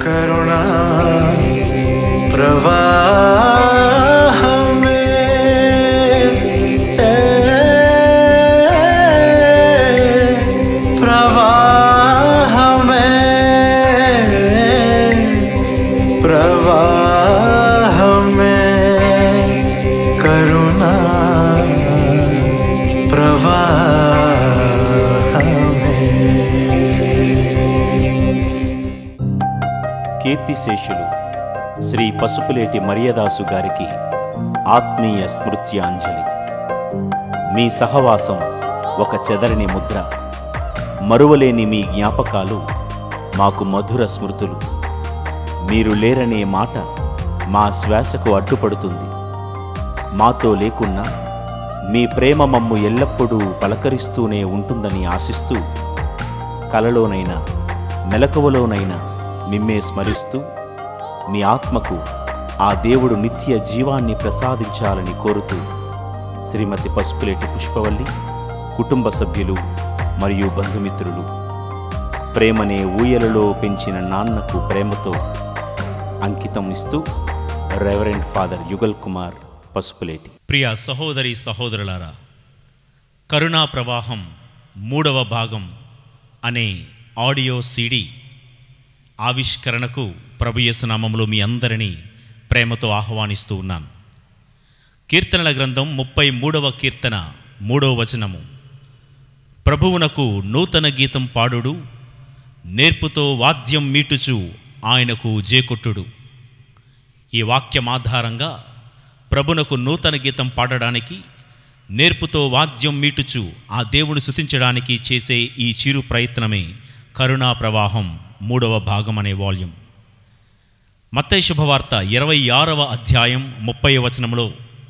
కరుణా ప్రవాహమే ప్రవాహమే ప్రవాహమే కరుణా ప్రవాహమే కీర్తిశేషులు శ్రీ పసుపులేటి మరియదాసు గారికి ఆత్మీయ స్మృత్యాంజలి మీ సహవాసం ఒక చెదరని ముద్ర మరువలేని మీ జ్ఞాపకాలు మాకు మధుర స్మృతులు మీరు లేరనే మాట మా శ్వాసకు అడ్డుపడుతుంది మాతో లేకున్నా మీ ప్రేమ మమ్ము ఎల్లప్పుడూ పలకరిస్తూనే ఉంటుందని ఆశిస్తూ కలలోనైనా మెలకువలోనైనా మిమ్మే స్మరిస్తూ మీ ఆత్మకు ఆ దేవుడు నిత్య జీవాన్ని ప్రసాదించాలని కోరుతూ శ్రీమతి పసుపులేటి పుష్పవల్లి కుటుంబ సభ్యులు మరియు బంధుమిత్రులు ప్రేమనే ఊయలలో పెంచిన నాన్నకు ప్రేమతో అంకితం ఇస్తూ రెవరెండ్ ఫాదర్ యుగల్ కుమార్ పసుపులేటి ప్రియ సహోదరి సహోదరులారా కరుణా ప్రవాహం మూడవ భాగం అనే ఆడియో సీడీ ఆవిష్కరణకు ప్రభు యేసు నామములో మీ అందరినీ ప్రేమతో ఆహ్వానిస్తూ ఉన్నాను కీర్తనల గ్రంథం ముప్పై మూడవ కీర్తన మూడవ వచనము ప్రభువునకు నూతన గీతం పాడుడు నేర్పుతో వాద్యం మీటుచు ఆయనకు జేకొట్టుడు ఈ వాక్యం ఆధారంగా ప్రభునకు నూతన గీతం పాడడానికి నేర్పుతో వాద్యం మీటుచు ఆ దేవుని శుతించడానికి చేసే ఈ చిరు ప్రయత్నమే కరుణా ప్రవాహం మూడవ భాగం అనే వాల్యూమ్ మత్తయి శుభవార్త ఇరవై ఆరవ అధ్యాయం ముప్పై వచనంలో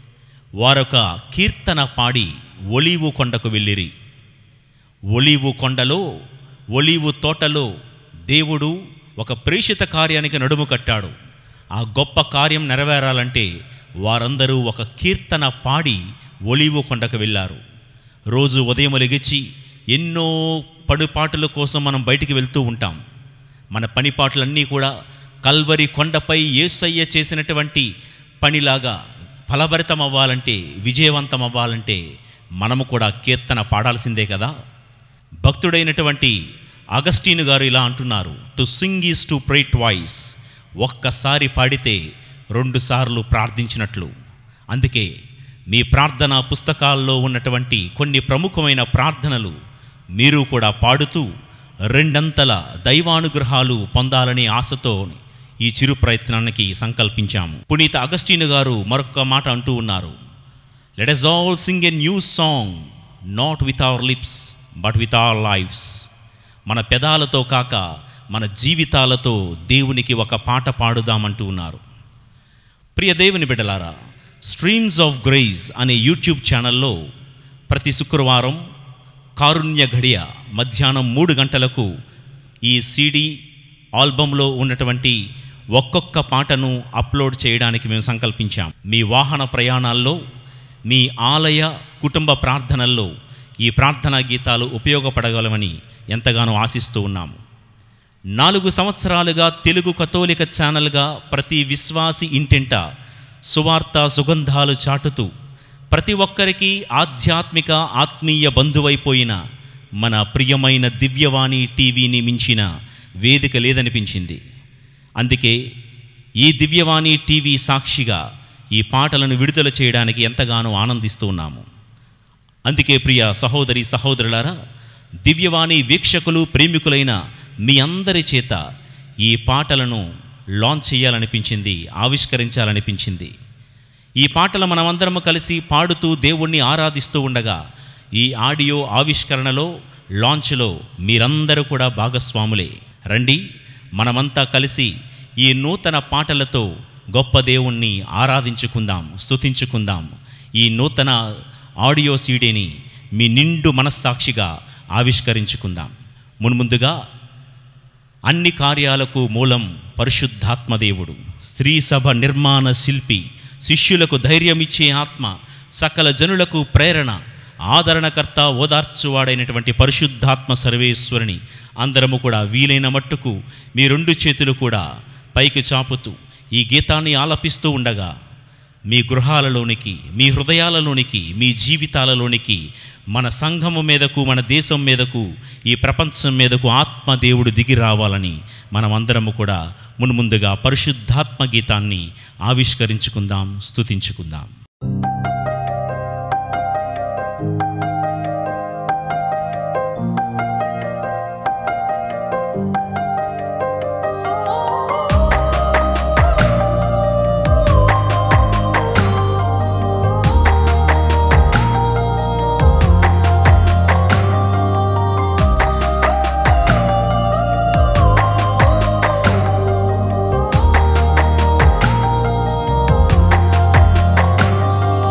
వారొక కీర్తన పాడి ఒలీవు కొండకు వెళ్ళిరి ఒలీవు కొండలో ఒలీవు తోటలో దేవుడు ఒక ప్రేషిత కార్యానికి నడుము కట్టాడు ఆ గొప్ప కార్యం నెరవేరాలంటే వారందరూ ఒక కీర్తన పాడి ఒలీవు కొండకు వెళ్ళారు రోజు ఉదయం లెగిచి ఎన్నో పనిపాటుల కోసం మనం బయటికి వెళ్తూ ఉంటాం మన పనిపాట్లన్నీ కూడా కల్వరి కొండపై యేసయ్య చేసినటువంటి పనిలాగా ఫలభరితం అవ్వాలంటే విజయవంతం అవ్వాలంటే మనము కూడా కీర్తన పాడాల్సిందే కదా భక్తుడైనటువంటి అగస్టీన్ గారు ఇలా అంటున్నారు to sing is to pray twice ఒక్కసారి పాడితే రెండుసార్లు ప్రార్థించినట్లు అందుకే మీ ప్రార్థన పుస్తకాల్లో ఉన్నటువంటి కొన్ని ప్రముఖమైన ప్రార్థనలు మీరు కూడా పాడుతూ రెండంతల దైవానుగ్రహాలు పొందాలనే ఆశతో ఈ చిరు ప్రయత్నానికి సంకల్పించాము పునీత అగస్టీన్ గారు మరొక మాట అంటూ ఉన్నారు let us all sing a new song not with our lips but with our lives మన పెదాలతో కాక మన జీవితాలతో దేవునికి ఒక పాట పాడుదామంటూ ఉన్నారు ప్రియ దేవుని బిడ్డలారా స్ట్రీమ్స్ ఆఫ్ గ్రేస్ అనే యూట్యూబ్ ఛానల్లో ప్రతి శుక్రవారం కారుణ్య ఘడియ మధ్యాహ్నం మూడు గంటలకు ఈ సీడీ ఆల్బంలో ఉన్నటువంటి ఒక్కొక్క పాటను అప్లోడ్ చేయడానికి మేము సంకల్పించాం మీ వాహన ప్రయాణాల్లో మీ ఆలయ కుటుంబ ప్రార్థనల్లో ఈ ప్రార్థనా గీతాలు ఉపయోగపడగలవని ఎంతగానో ఆశిస్తూ ఉన్నాము నాలుగు సంవత్సరాలుగా తెలుగు కథోలిక ఛానల్గా ప్రతి విశ్వాసి ఇంటింట సువార్త సుగంధాలు చాటుతూ ప్రతి ఒక్కరికి ఆధ్యాత్మిక ఆత్మీయ బంధువైపోయిన మన ప్రియమైన దివ్యవాణి టీవీని మించిన వేదిక లేదనిపించింది అందుకే ఈ దివ్యవాణి టీవీ సాక్షిగా ఈ పాటలను విడుదల చేయడానికి ఎంతగానో ఆనందిస్తూ ఉన్నాము అందుకే ప్రియ సహోదరి సహోదరులారా దివ్యవాణి వీక్షకులు ప్రేమికులైన మీ అందరి చేత ఈ పాటలను లాంచ్ చేయాలనిపించింది ఆవిష్కరించాలనిపించింది ఈ పాటలు మనమందరము కలిసి పాడుతూ దేవుణ్ణి ఆరాధిస్తూ ఉండగా ఈ ఆడియో ఆవిష్కరణలో లాంచ్లో మీరందరూ కూడా భాగస్వాములే రండి మనమంతా కలిసి ఈ నూతన పాటలతో గొప్ప దేవుణ్ణి ఆరాధించుకుందాం స్తుతించుకుందాం ఈ నూతన ఆడియో సీడీని మీ నిండు మనస్సాక్షిగా ఆవిష్కరించుకుందాం మున్ముందుగా అన్ని కార్యాలకు మూలం పరిశుద్ధాత్మదేవుడు స్త్రీ సభ నిర్మాణ శిల్పి శిష్యులకు ధైర్యమిచ్చే ఆత్మ సకల జనులకు ప్రేరణ ఆదరణకర్త ఓదార్చువాడైనటువంటి పరిశుద్ధాత్మ సర్వేశ్వరుని అందరము కూడా వీలైన మట్టుకు మీ రెండు చేతులు కూడా పైకి చాపుతూ ఈ గీతాన్ని ఆలపిస్తూ ఉండగా మీ గృహాలలోనికి మీ హృదయాలలోనికి మీ జీవితాలలోనికి మన సంఘము మీదకు మన దేశం మీదకు ఈ ప్రపంచం మీదకు ఆత్మదేవుడు దిగి రావాలని మనమందరము కూడా మున్ముందుగా పరిశుద్ధాత్మ గీతాన్ని ఆవిష్కరించుకుందాం స్తుతించుకుందాం ఆ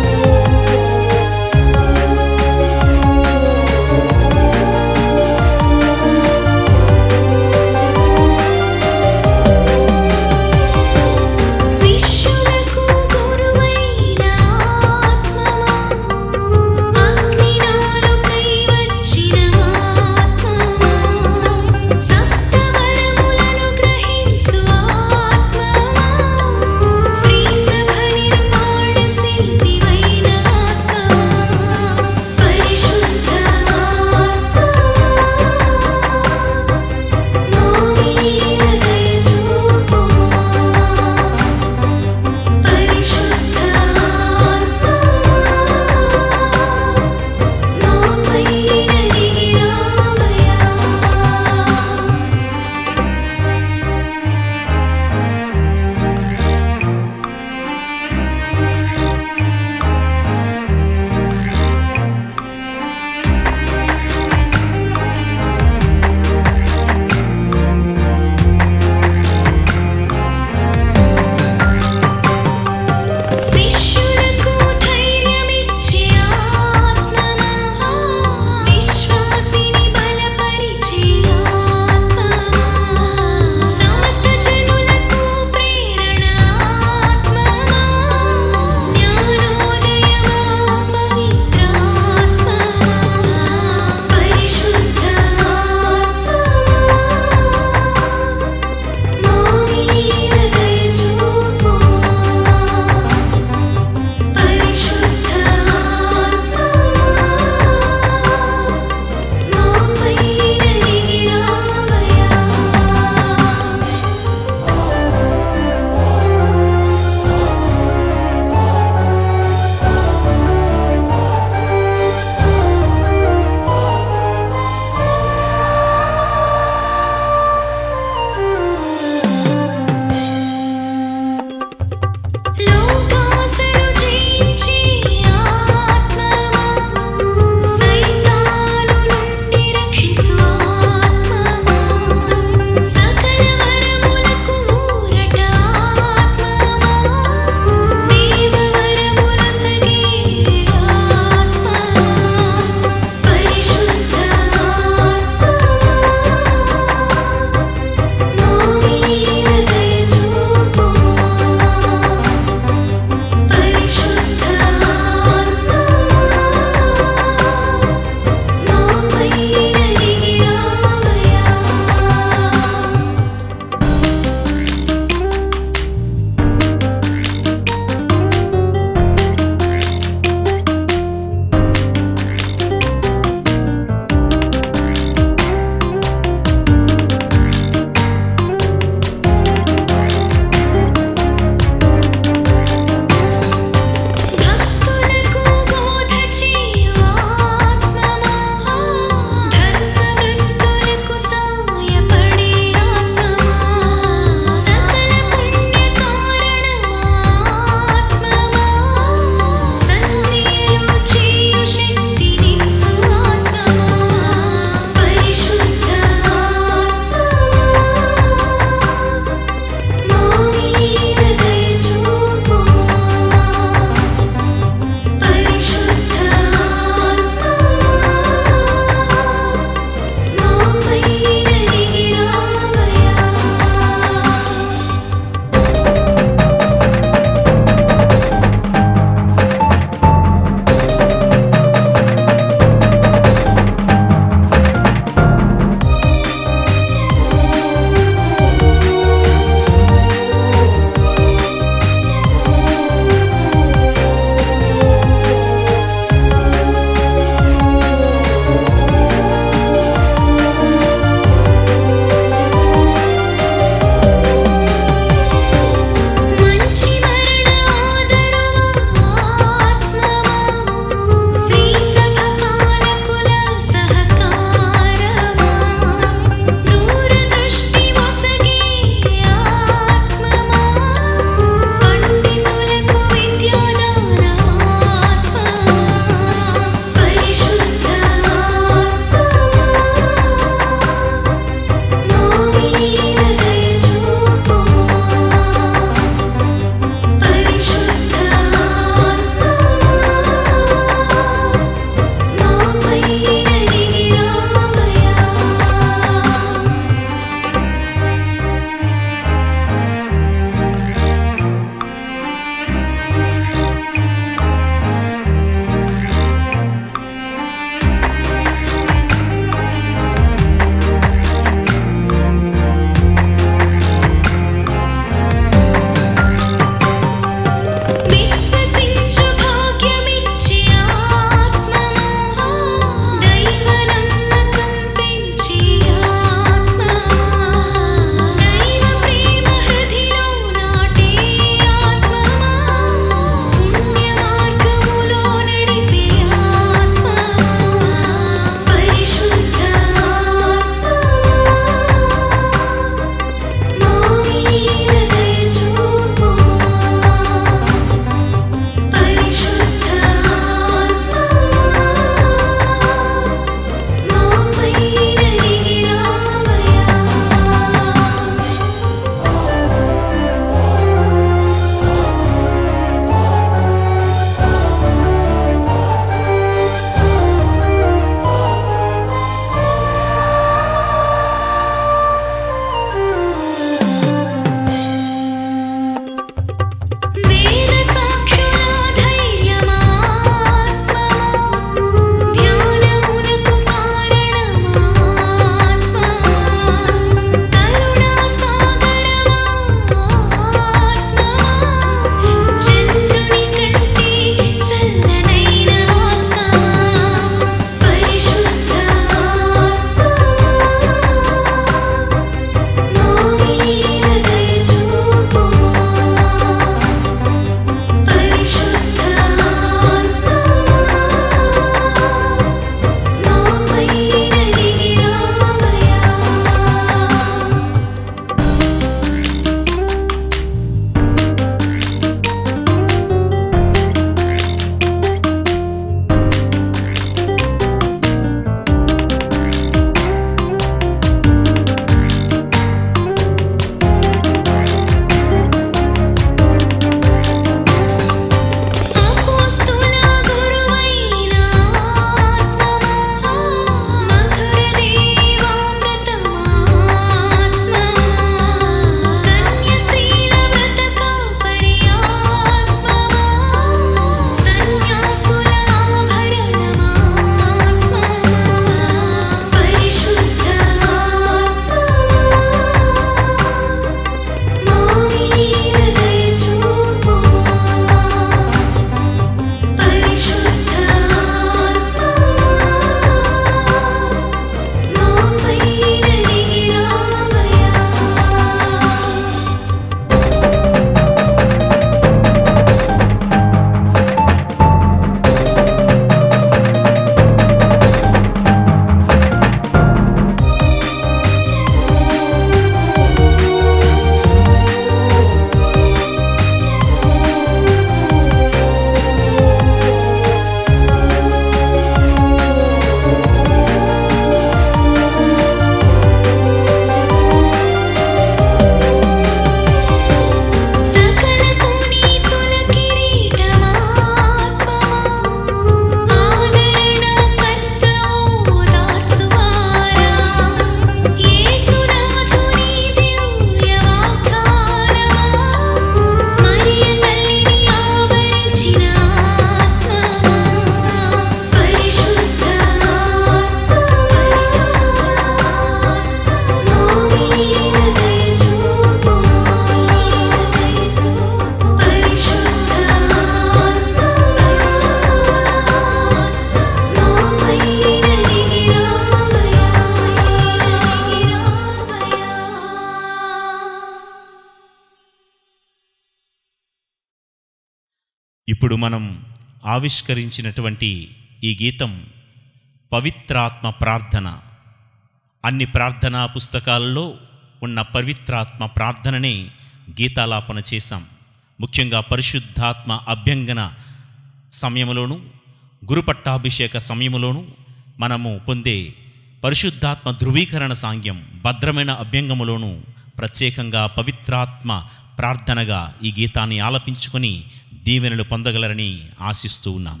ఇప్పుడు మనం ఆవిష్కరించినటువంటి ఈ గీతం పవిత్రాత్మ ప్రార్థన అన్ని ప్రార్థనా పుస్తకాలలో ఉన్న పవిత్రాత్మ ప్రార్థనని గీతాలాపన చేశాం ముఖ్యంగా పరిశుద్ధాత్మ అభ్యంగన సమయంలోను గురుపట్టాభిషేక సమయంలోను మనము పొందే పరిశుద్ధాత్మ ధృవీకరణ సాంగ్యం భద్రమైన అభ్యంగములోను ప్రత్యేకంగా పవిత్రాత్మ ప్రార్థనగా ఈ గీతాన్ని ఆలపించుకొని దీవెనలు పొందగలరని ఆశిస్తూ ఉన్నాం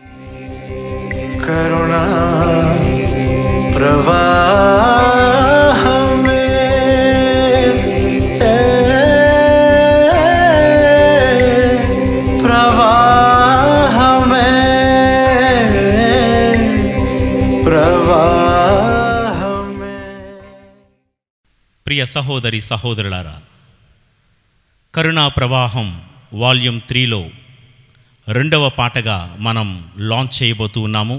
करुणा प्रवाह में प्रवाह में प्रवाह में ప్రియ సహోదరి సహోదరులారా కరుణా ప్రవాహం వాల్యూమ్ త్రీలో రెండవ పాటగా మనం లాంచ్ చేయబోతూ ఉన్నాము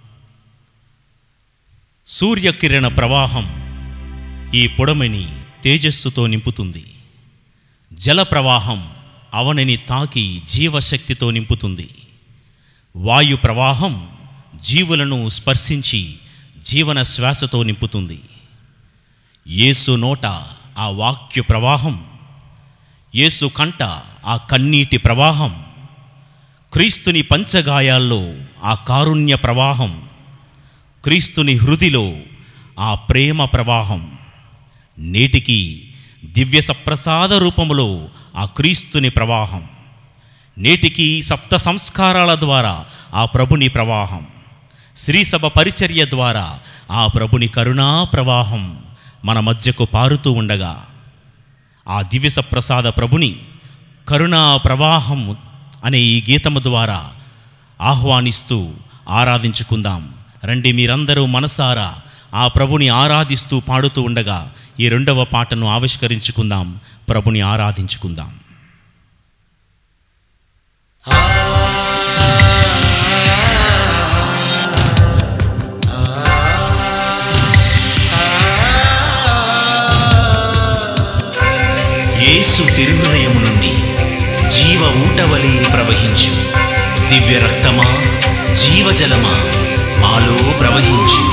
సూర్యకిరణ ప్రవాహం ఈ పొడమిని తేజస్సుతో నింపుతుంది జల ప్రవాహం అవనిని తాకి జీవశక్తితో నింపుతుంది వాయు ప్రవాహం జీవులను స్పర్శించి జీవన శ్వాసతో నింపుతుంది యేసు నోట ఆ వాక్య ప్రవాహం యేసు కంట ఆ కన్నీటి ప్రవాహం క్రీస్తుని పంచగాయాల్లో ఆ కారుణ్య ప్రవాహం క్రీస్తుని హృదిలో ఆ ప్రేమ ప్రవాహం నేటికి దివ్య సప్రసాద రూపములో ఆ క్రీస్తుని ప్రవాహం నేటికి సప్త సంస్కారాల ద్వారా ఆ ప్రభుని ప్రవాహం శ్రీసభ పరిచర్య ద్వారా ఆ ప్రభుని కరుణా ప్రవాహం మన మధ్యకు పారుతూ ఉండగా ఆ దివ్య సప్రసాద ప్రభుని కరుణా ప్రవాహం అనే ఈ గీతము ద్వారా ఆహ్వానిస్తూ ఆరాధించుకుందాం రండి మీరందరూ మనసారా ఆ ప్రభుని ఆరాధిస్తూ పాడుతూ ఉండగా ఈ రెండవ పాటను ఆవిష్కరించుకుందాం ప్రభుని ఆరాధించుకుందాం యేసు తిరుహృదయము నుండి జీవ ఊటవలి ప్రవహించు దివ్య రక్తమా జీవజలమా మాలో ప్రవహించు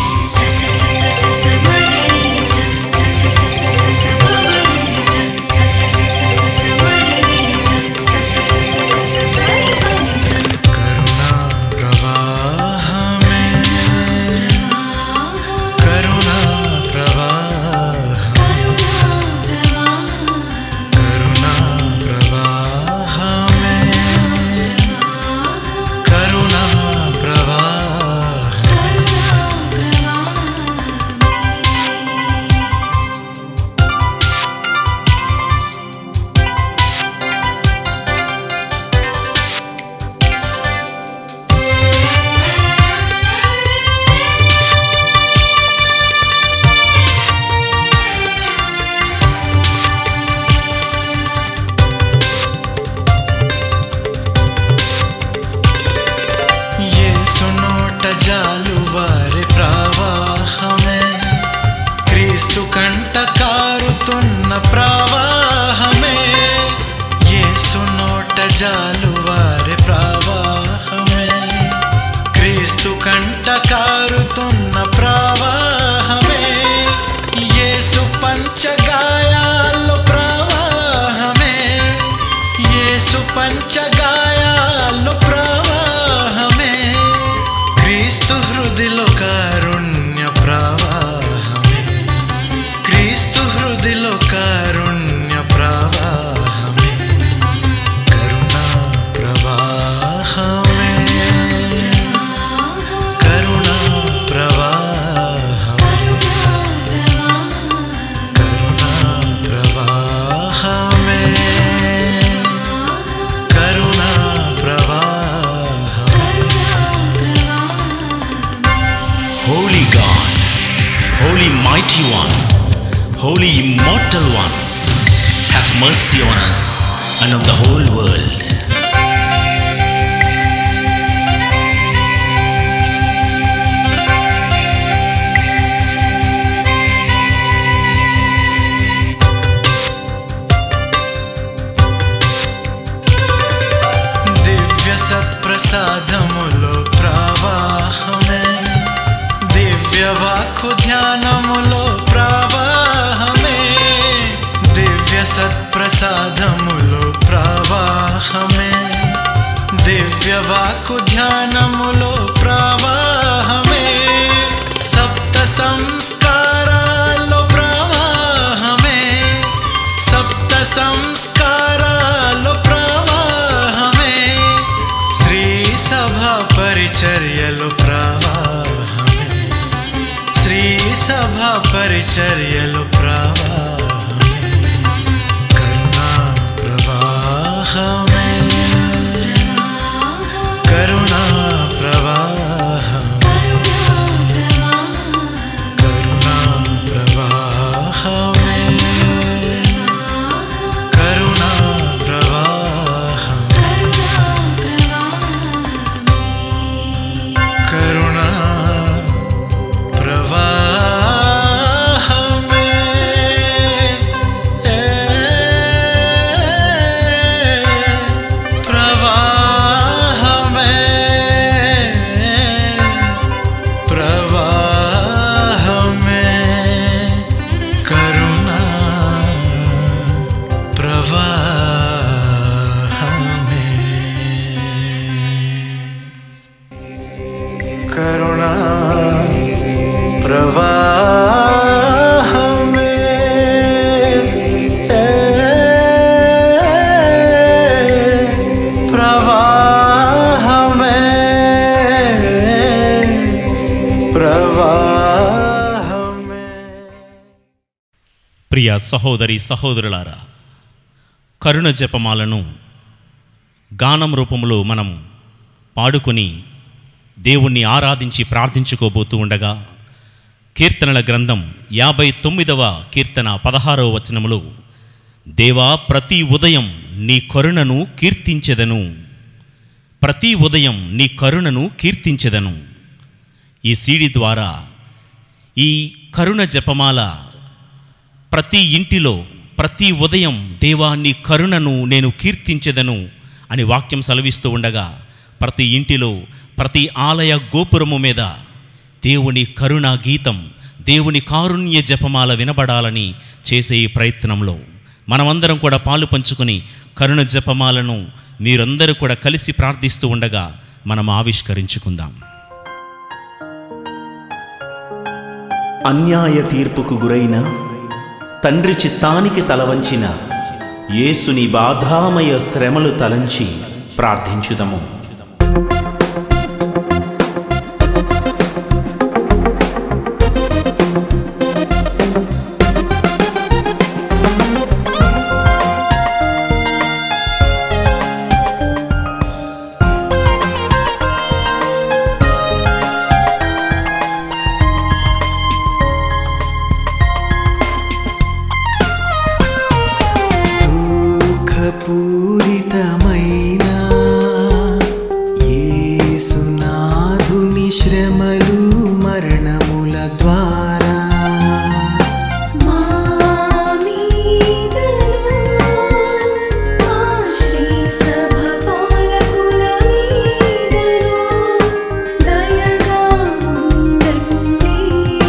करुणा प्रवाह में करुणा प्रवाह करुणा प्रवाह में करुणा प्रवाह యేసు నోట జాలువారి ప్రవాహమే క్రీస్తు కంట కారుతున్న ప్రవాహమే యేసు నోట జాలువారి ప్రవాహమే క్రీస్తు కంట కారుతున్న ప్రవాహమే యేసు పంచగాయాల్లో ప్రవాహమే యేసు పంచగాయాల్లో ప్రవాహమే క్రీస్తు హృదిలో కారుణ్య ప్రవాహమే క్రీస్తు హృదిలో కారుణ్య ప్రవాహమే కరుణా ప్రవాహమే కరుణా ప్రవాహమే కరుణా ప్రవాహమే కరుణా ప్రవాహమే Holy God, Holy Mighty One, Holy Immortal One, have mercy on us and on the whole world. దివ్య ప్రసాదములో ప్రవాహమే దివ్యవాకు ధ్యానములో ప్రవాహమే సప్త సంస్కారాల్లో ప్రవాహమే సప్త సంస్కారాల్లో ప్రవాహమే శ్రీ సభ పరిచర్యలు ప్రవాహమే శ్రీ సభ పరిచర్యలు ప్రవాహమే కరుణా ప్రవాహమే కరుణా ప్రవాహమే కరుణా ప్రవాహమే కరుణా ప్రవాహమే కరుణా ప్రవాహమే ప్రవాహమే ప్రవాహమే కరుణా ప్రవాహమే కరుణా ప్రవాహమే ప్రవాహమే ప్రవాహమే ప్రియ సహోదరి సహోదరులారా కరుణ జపమాలను గానం రూపంలో మనం పాడుకొని దేవుణ్ణి ఆరాధించి ప్రార్థించుకోబోతూ ఉండగా కీర్తనల గ్రంథం యాభై తొమ్మిదవ కీర్తన పదహారవ వచనములో దేవా ప్రతి ఉదయం నీ కరుణను కీర్తించెదను ప్రతి ఉదయం నీ కరుణను కీర్తించెదను ఈ సీడీ ద్వారా ఈ కరుణ జపమాల ప్రతి ఇంటిలో ప్రతి ఉదయం దేవా నీ కరుణను నేను కీర్తించెదను అని వాక్యం సెలవిస్తూ ఉండగా ప్రతి ఇంటిలో ప్రతి ఆలయ గోపురము మీద దేవుని కరుణా గీతం దేవుని కారుణ్య జపమాల వినబడాలని చేసే ఈ ప్రయత్నంలో మనమందరం కూడా పాలు పంచుకొని కరుణ జపమాలను మీరందరూ కూడా కలిసి ప్రార్థిస్తూ ఉండగా మనం ఆవిష్కరించుకుందాం అన్యాయ తీర్పుకు గురైన తండ్రి చిత్తానికి తలవంచిన యేసుని బాధామయ శ్రమలు తలంచి ప్రార్థించుదము దుఃఖపూరితమైన యేసునాథుని శ్రమలు మరణముల ద్వారా మామీదను ఆశ్రీ సభ పాలకుల మీదను దయగా ఉండండి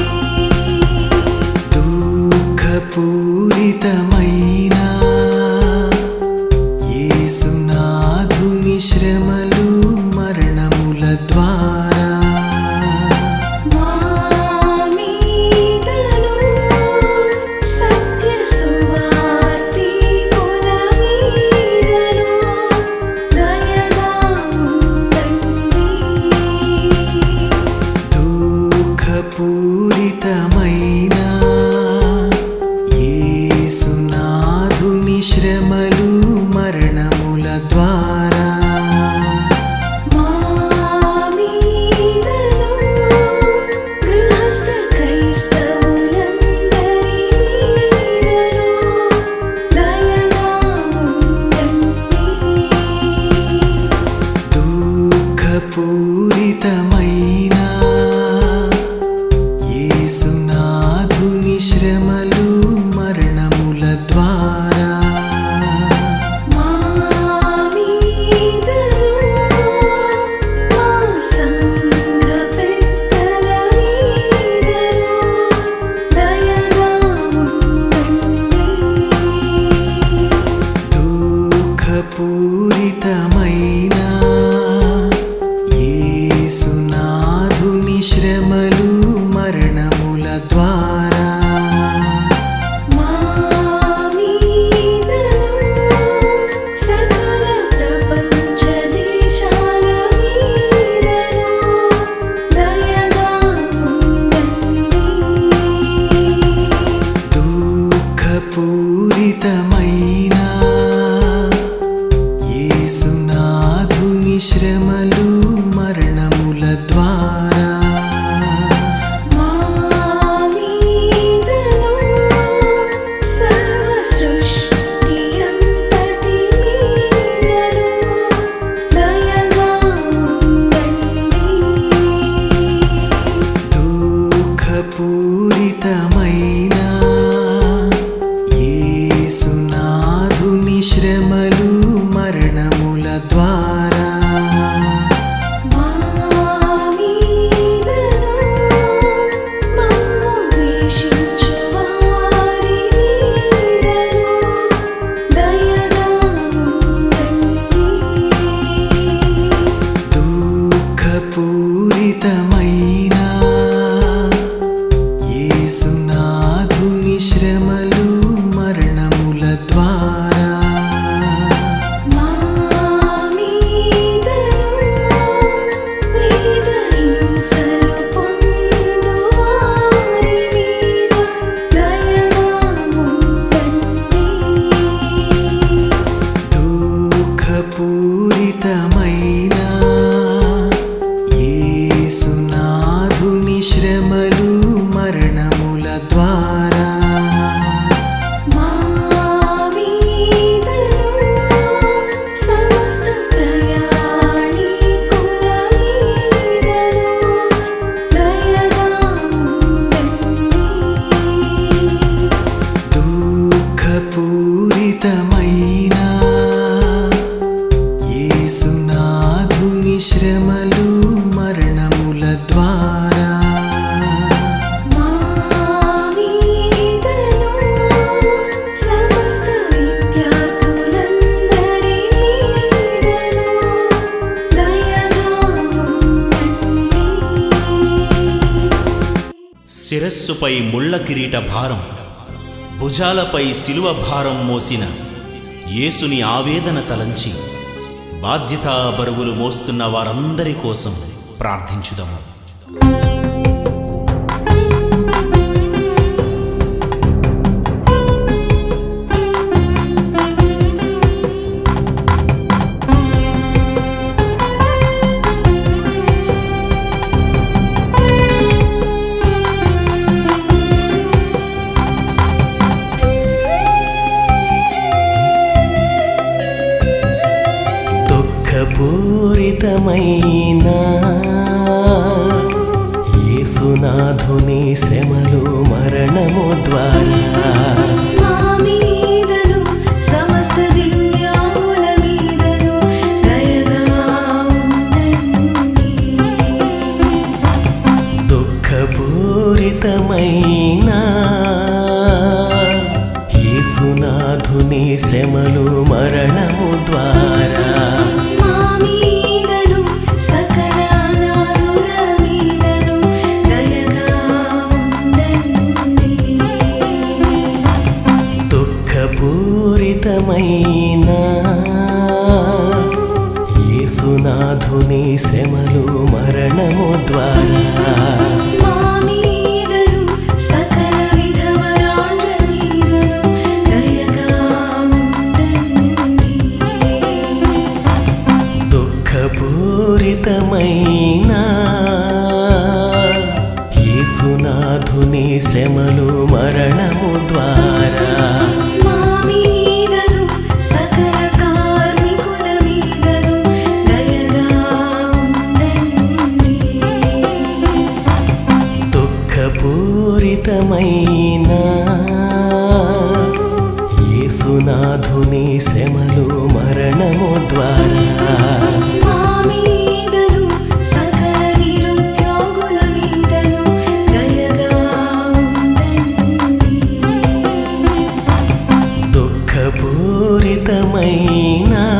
దుఃఖపూరితమైన యేసునాథుని శ్రమలు మరణముల ద్వారా మామీదను సత్య సువార్తి కుల మీదను దయగా ఉండండి దుఃఖపూరితమైన యేసునాథుని శ్రమలు మరణముల ద్వారా దుఃఖపూరితమైన యేసునాథుని శ్రమలు మరణముల ద్వారా మా మీదను సకల ప్రపంచ దేశాల మీదను దయగా ఉండండి దుఃఖపూరితమైన యేసునాథుని శ్రమలు మరణముల ద్వారా మా మీదను సర్వ సృష్టి అంతటి మీదను దయగా ఉండండి దుఃఖపూరితమైన యేసునాథుని శ్రమలు మరణముల ద్వారా మా మీదను మమ్ము ద్వేషించు వారి మీదను దయగా ఉండండి దుఃఖపూరితమైన యేసునాథుని శ్రమలు మరణముల ద్వారా మా మీదను వేద హింసలు పొందు వారి మీద దయగా ఉండండి దుఃఖపూరితమైన యేసునాథుని శ్రమలు మరణముల ద్వారా మా మీదను సమస్త ప్రయాణికుల మీదను దయగా ఉండండి దుఃఖపూరితమైన యేసునాథుని శ్రమలు మరణముల ద్వారా మా మీదను సమస్త విద్యార్థులందరి మీదను దయగా ఉండండి శిరస్సుపై ముళ్ళ కిరీట భారం భుజాలపై శిలువ భారం మోసిన యేసుని ఆవేదన తలంచి బాధ్యతా బరువులు మోస్తున్న వారందరి కోసం ప్రార్థించుదాము దుఃఖపూరితమైన యేసునాథుని శ్రమలు మరణము ద్వారా మా మీదను సమస్త దివ్యాముల మీదను దయగా ఉండండి దుఃఖపూరితమైన యేసునాథుని శ్రమలు మరణము ద్వారా మా మీదను సకల అనాథుల మీదను దయగా ఉండండి దుఃఖపూరితమైన యేసునాథుని శ్రమలు మరణము ద్వారా మా మీదను సకల విధవరాండ్ర మీదను దయగా ఉండండి దుఃఖపూరితమైన యేసునాథుని శ్రమలు మరణము ద్వారా మా మీదను సకల కార్మికుల మీదను దయగా ఉండండి దుఃఖపూరితమైన యేసునాథుని శ్రమలు మరణము ద్వారా మా మీదను సకల నిరుద్యోగుల మీదను దయగా ఉండండి దుఃఖపూరితమైన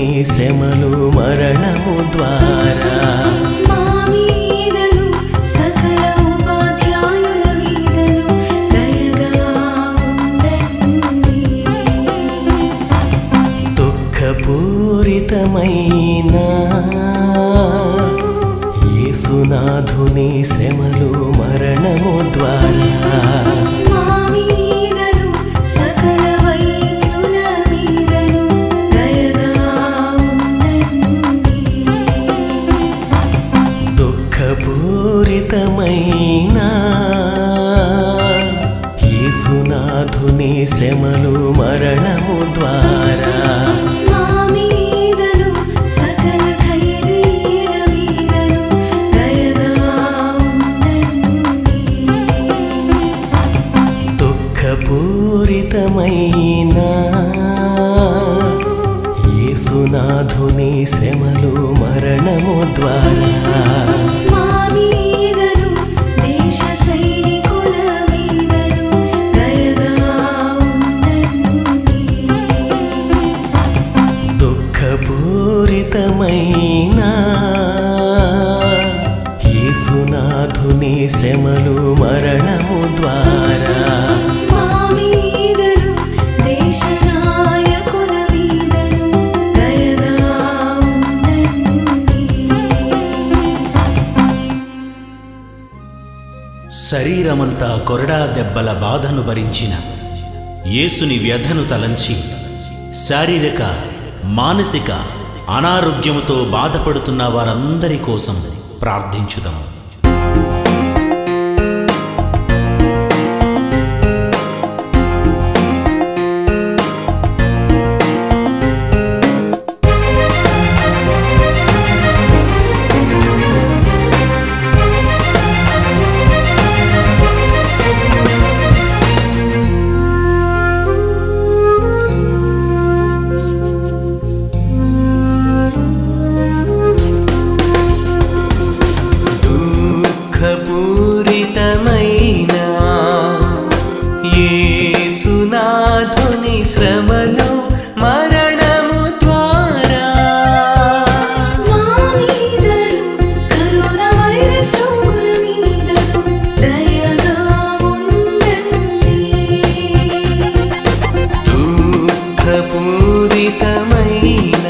యేసునాథుని శ్రమలు మరణము ద్వారా మా మీదను సకల ఉపాధ్యాయుల మీదను దయగా ఉండండి దుఃఖపూరితమైన యేసునాథుని శ్రమలు మరణము ద్వారా మా మీదను సకల వైద్యుల మీదను దయగా ఉండండి దుఃఖపూరితమైన యేసునాథుని శ్రమలు మరణము ద్వారా మా మీదను సకల ఖైదీల మీదను దయగా ఉండండి దుఃఖపూరితమైన యేసునాథుని శ్రమలు మరణము ద్వారా మా మీదను దేశ సైనికుల మీదను దయగా ఉండండి దుఃఖపూరితమైన యేసునాథుని శ్రమలు మరణము ద్వారా మా మీదను దేశ నాయకుల మీదను దయగా ఉండండి శరీరమంతా కొరడా దెబ్బల బాధను భరించిన యేసుని వ్యధను తలంచి శారీరక మానసిక అనారోగ్యముతో బాధపడుతున్న వారందరి కోసం ప్రార్థించుదాము దుఃఖపూరితమైన యేసునాథుని శ్రమలు మరణము ద్వారా మా మీదను కరోనా వైరస్ రోగుల మీదను దయగా ఉండండి దుఃఖపూరితమైన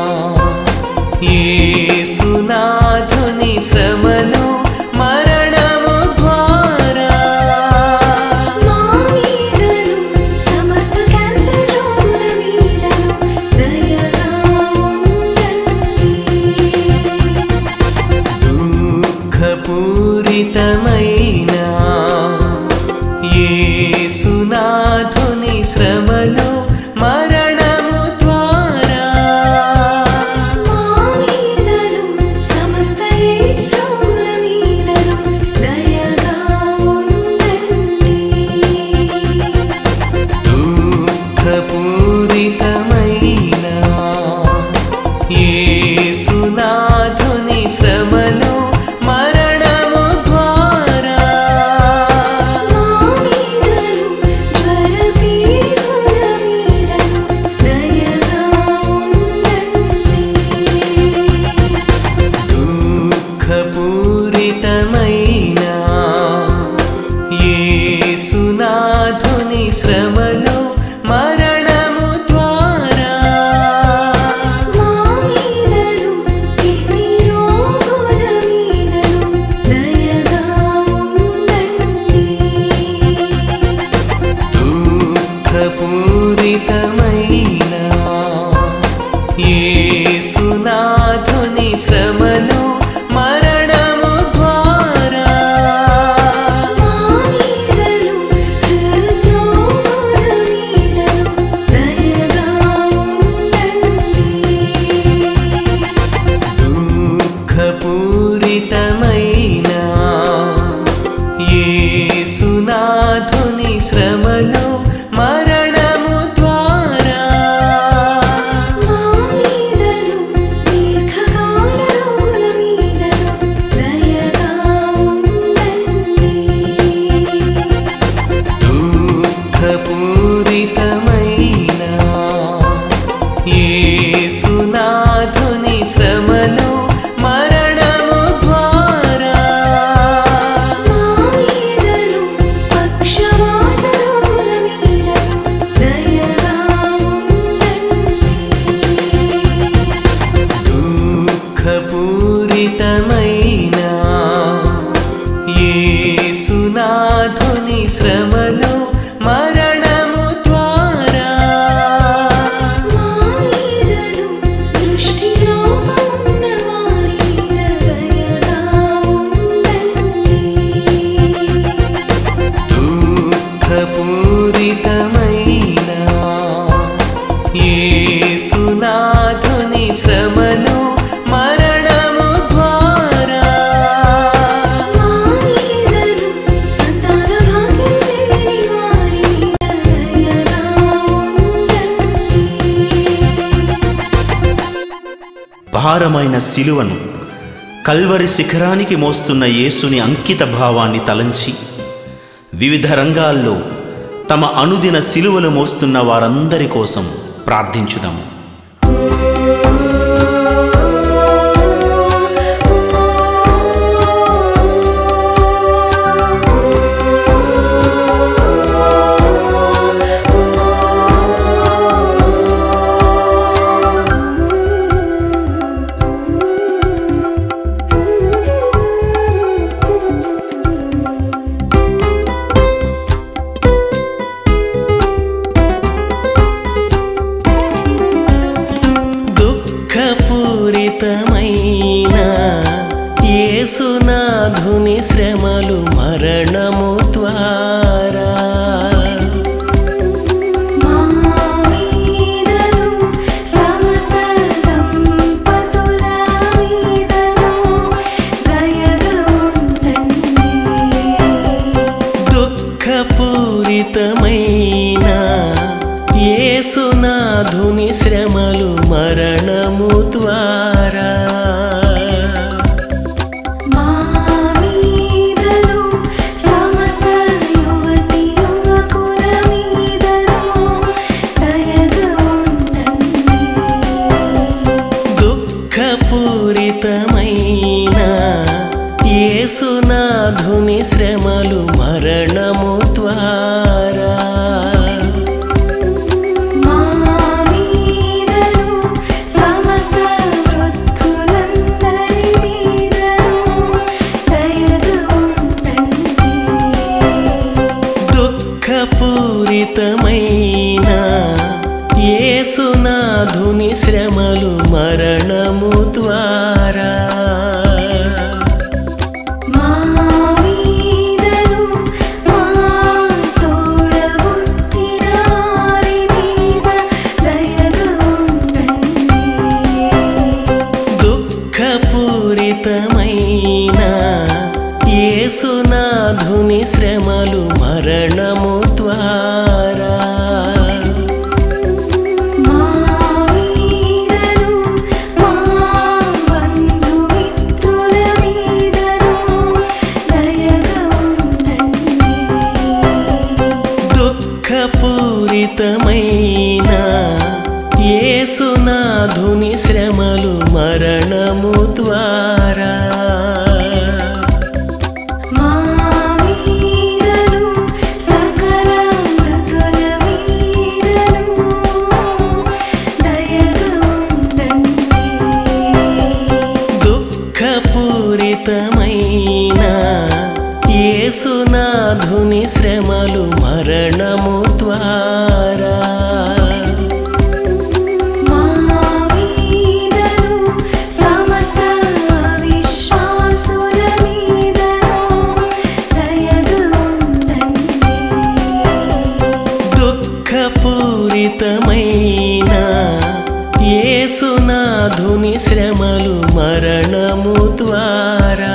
యేసునాథుని శ్రమలు మరణము ద్వారా మా మీదను సమస్త క్యాన్సర్ రోగుల మీదను దయగా ఉండండి దుఃఖపూరితమైన యేసునాథుని శ్రమలు మరణము ద్వారా మా మీదను సమస్త ఎయిడ్స్ రోగుల మీదను దయగా ఉండండి దుఃఖపూరితమైన యేసునాథుని శ్రమలు మరణము ద్వారా మా మీదను జ్వర పీడితుల మీదను దయగా ఉండండి దుఃఖపూరితమైన యేసునాథుని శ్రమలు మరణము ద్వారా మా మీదను కిడ్నీ రోగుల మీదను దయగా ఉండండి దుఃఖపూరితమైన యేసునాథుని శ్రమలు మరణము ద్వారా మా మీదను హృద్రోగుల మీదను దయగా ఉండండి దుఃఖపూరితమైన యేసునాథుని శ్రమలు మరణము ద్వారా యేసునాథుని శ్రమలు మరణము ద్వారా మా మీదను సంతాన భాగ్యం లేని వారి మీద దయగా ఉండండి భారమైన శిలువను కల్వరి శిఖరానికి మోస్తున్న యేసుని అంకిత భావాన్ని తలంచి వివిధ రంగాల్లో తమ అనుదిన శిలువలు మోస్తున్న వారందరి కోసం ప్రార్థించుదాము దుఃఖపూరితమైన యేసునాథుని శ్రమలు మరణము ద్వారా మా మీదను సమస్త దంపతుల మీదను దయగా ఉండండి దుఃఖపూరితమైన యేసునాథుని శ్రమలు మరణము ద్వారా మా మీదను సమస్త యువతి యువకుల మీదను దయగా ఉండండి దుఃఖపూరితమైన యేసునాథుని శ్రమలు మరణము ద్వారా మా మీదను సమస్త వృద్ధులందరి మీదను దయగా ఉండండి దుఃఖపూరితమైన యేసునాథుని శ్రమలు మరణము ద్వారా మా మీదను మా తోడబుట్టిన వారి మీద దయగా ఉండండి దుఃఖపూరితమైన యేసునాథుని శ్రమలు మరణము ద్వారా మా మీదను మా బంధుమిత్రుల మీదను దయగా ఉండండి దుఃఖపూరితమైన యేసునాథుని శ్రమలు మరణము ద్వారా మా మీదను సకల మృతుల మీదను దయగా ఉండండి దుఃఖపూరితమైన యేసునాథుని శ్రమలు మరణము ద్వారా మా మీదను సమస్త విశ్వాసుల మీదను దయగా ఉండండి దుఃఖపూరితమైన యేసునాథుని శ్రమలు మరణము ద్వారా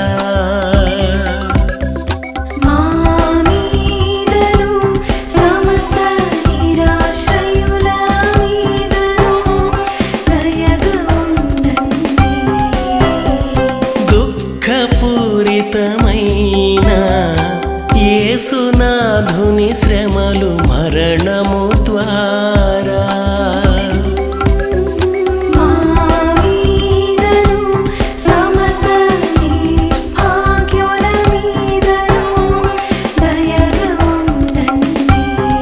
మా మీదను సమస్త నిరాశ్రయుల మీదను దయగా ఉండండి దుఃఖపూరితమైన యేసునాథుని శ్రమలు మరణము ద్వారా మా మీదను సమస్త నిర్భాగ్యుల మీదను దయగా ఉండండి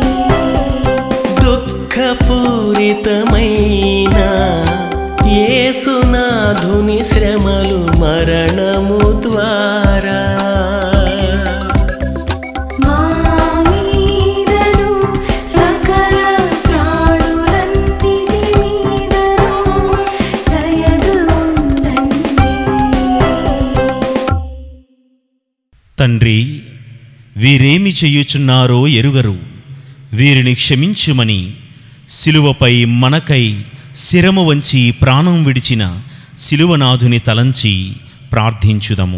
దుఃఖపూరితమైన యేసునాథుని శ్రమలు మరణము ద్వారా మా మీదను సకల ప్రాణులన్నిటి మీదను దయగా ఉండండి తండ్రి వీరేమి చేయుచున్నారో ఎరుగరు వీరిని క్షమించుమని సిలువపై మనకై శిరము వంచి ప్రాణం విడిచిన సిలువనాథుని తలంచి ప్రార్థించుదము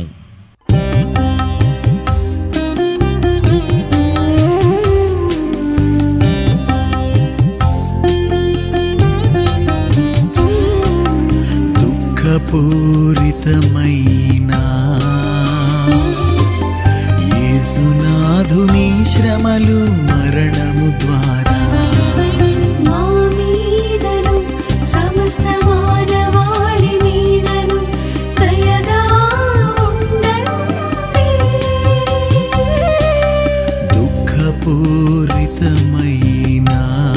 దుఃఖపూరితమైన యేసునాథుని శ్రమలు మరణము ద్వారా మా మీదను సమస్త మానవాళి మీదను దయగా ఉండండి దుఃఖపూరితమైన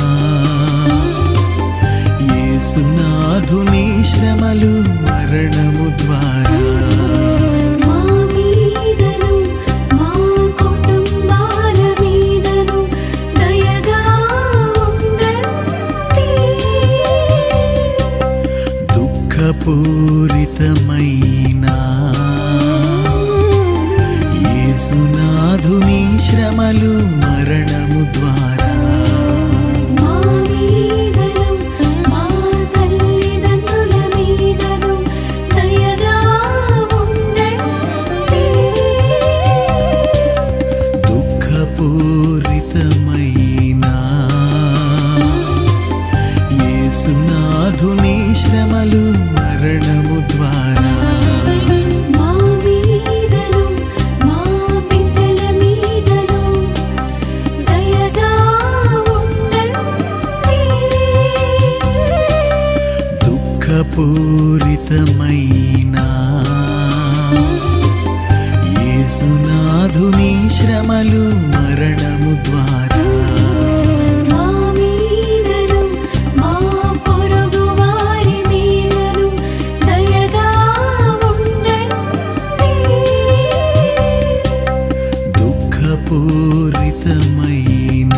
యేసునాథుని శ్రమలు మరణము ద్వారా మా మీదను మా కుటుంబాల మీదను దయగా ఉండండి దుఃఖపూరితమైన యేసునాథుని శ్రమలు మరణము ద్వారా మా మీదను మా తల్లిదండ్రుల మీదను దయగా ఉండండి దుఃఖపూరితమైన యేసునాథుని శ్రమలు మరణము ద్వారా మా మీదను మా బిడ్డల మీదను దయగా ఉండండి దుఃఖపూరితమైన యేసునాథుని శ్రమలు మరణము ద్వారా మా మీదను మా పొరుగు వారి మీదను దయగా ఉండండి దుఃఖపూరితమైన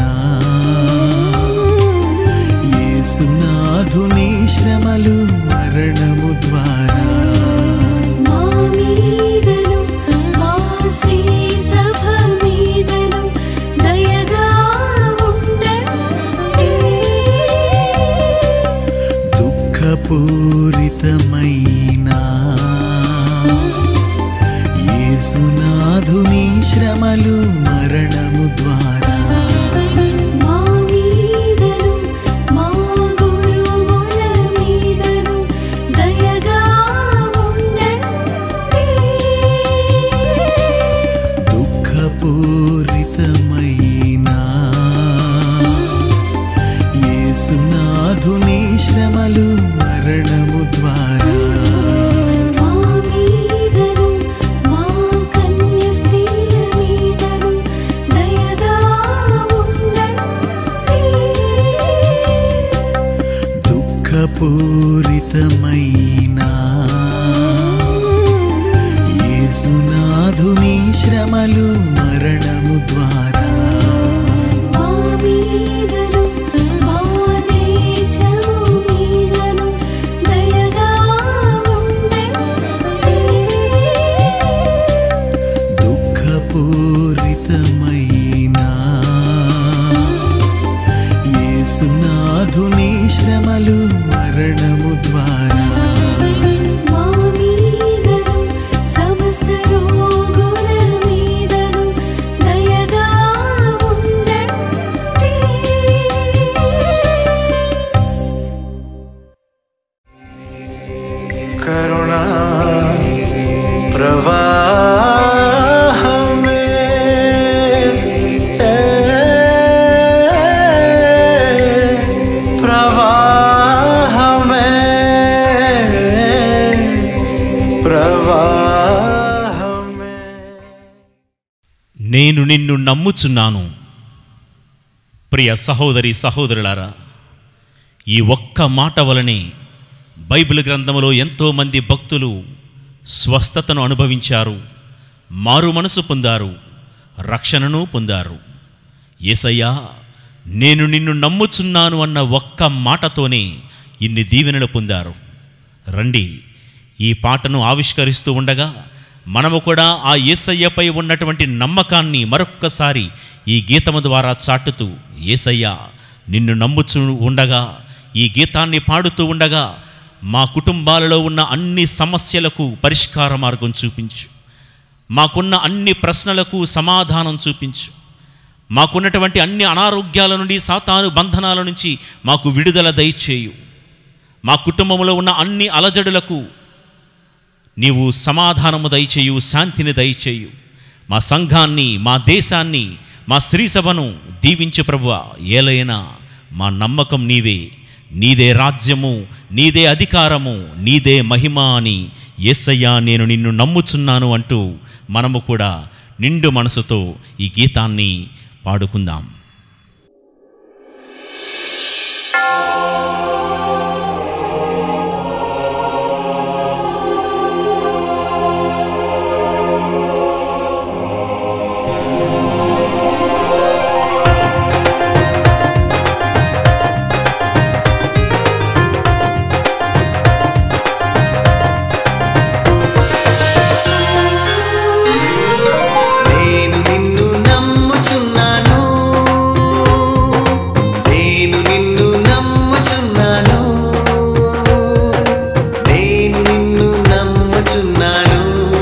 యేసునాథుని శ్రమలు మరణము ద్వారా మా మీదను మా శ్రీ సభ మీదను దయగా ఉండండి దుఃఖపూరితమైన యేసునాథుని శ్రమలు మరణము ద్వారా మా మీదను మా గురువుల మీదను దయగా ఉండండి దుఃఖపూరితమైన యేసునాథుని శ్రమలు మరణము ద్వారా మా మీదను మా కన్య స్త్రీల మీదను దయగా ఉండండి దుఃఖపూరితమైన యేసునాథుని శ్రమలు మరణము ద్వారా మా మీదను మా దేశము మీదను దయగా ఉండండి దుఃఖపూరితమైన యేసునాథుని శ్రమలు మరణము ద్వారా మా మీదను సమస్త రోగుల మీదను దయగా ఉండండి కరుణా ప్రవాహమే ప్రవాహమే ప్రవాహమే నేను నిన్ను నమ్ముచున్నాను ప్రియ సహోదరి సహోదరులారా ఈ ఒక్క మాట వలనే బైబిల్ గ్రంథములో ఎంతోమంది భక్తులు స్వస్థతను అనుభవించారు మారు మనసు పొందారు రక్షణను పొందారు ఏసయ్యా నేను నిన్ను నమ్ముచున్నాను అన్న ఒక్క మాటతోనే ఇన్ని దీవెనలు పొందారు రండి ఈ పాటను ఆవిష్కరిస్తూ ఉండగా మనము కూడా ఆ యేసయ్యపై ఉన్నటువంటి నమ్మకాన్ని మరొక్కసారి ఈ గీతము ద్వారా చాటుతూ ఏసయ్యా నిన్ను నమ్ముచు ఉండగా ఈ గీతాన్ని పాడుతూ ఉండగా మా కుటుంబాలలో ఉన్న అన్ని సమస్యలకు పరిష్కార మార్గం చూపించు మాకున్న అన్ని ప్రశ్నలకు సమాధానం చూపించు మాకున్నటువంటి అన్ని అనారోగ్యాల నుండి సాతాను బంధనాల నుంచి మాకు విడుదల దయచేయు మా కుటుంబంలో ఉన్న అన్ని అలజడులకు నీవు సమాధానము దయచేయు శాంతిని దయచేయు మా సంఘాన్ని మా దేశాన్ని మా స్త్రీ సభను దీవించు ప్రభువ ఏలైనా మా నమ్మకం నీవే నీదే రాజ్యము నీదే అధికారము నీదే మహిమ అని ఎస్సయ్యా నేను నిన్ను నమ్ముచున్నాను అంటూ మనము కూడా నిండు మనసుతో ఈ గీతాన్ని పాడుకుందాం నేను నిన్ను నమ్ముచున్నాను నేను నిన్ను నమ్ముచున్నాను నేను నిన్ను నమ్ముచున్నాను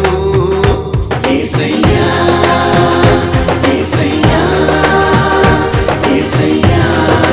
యేసయ్యా యేసయ్యా యేసయ్యా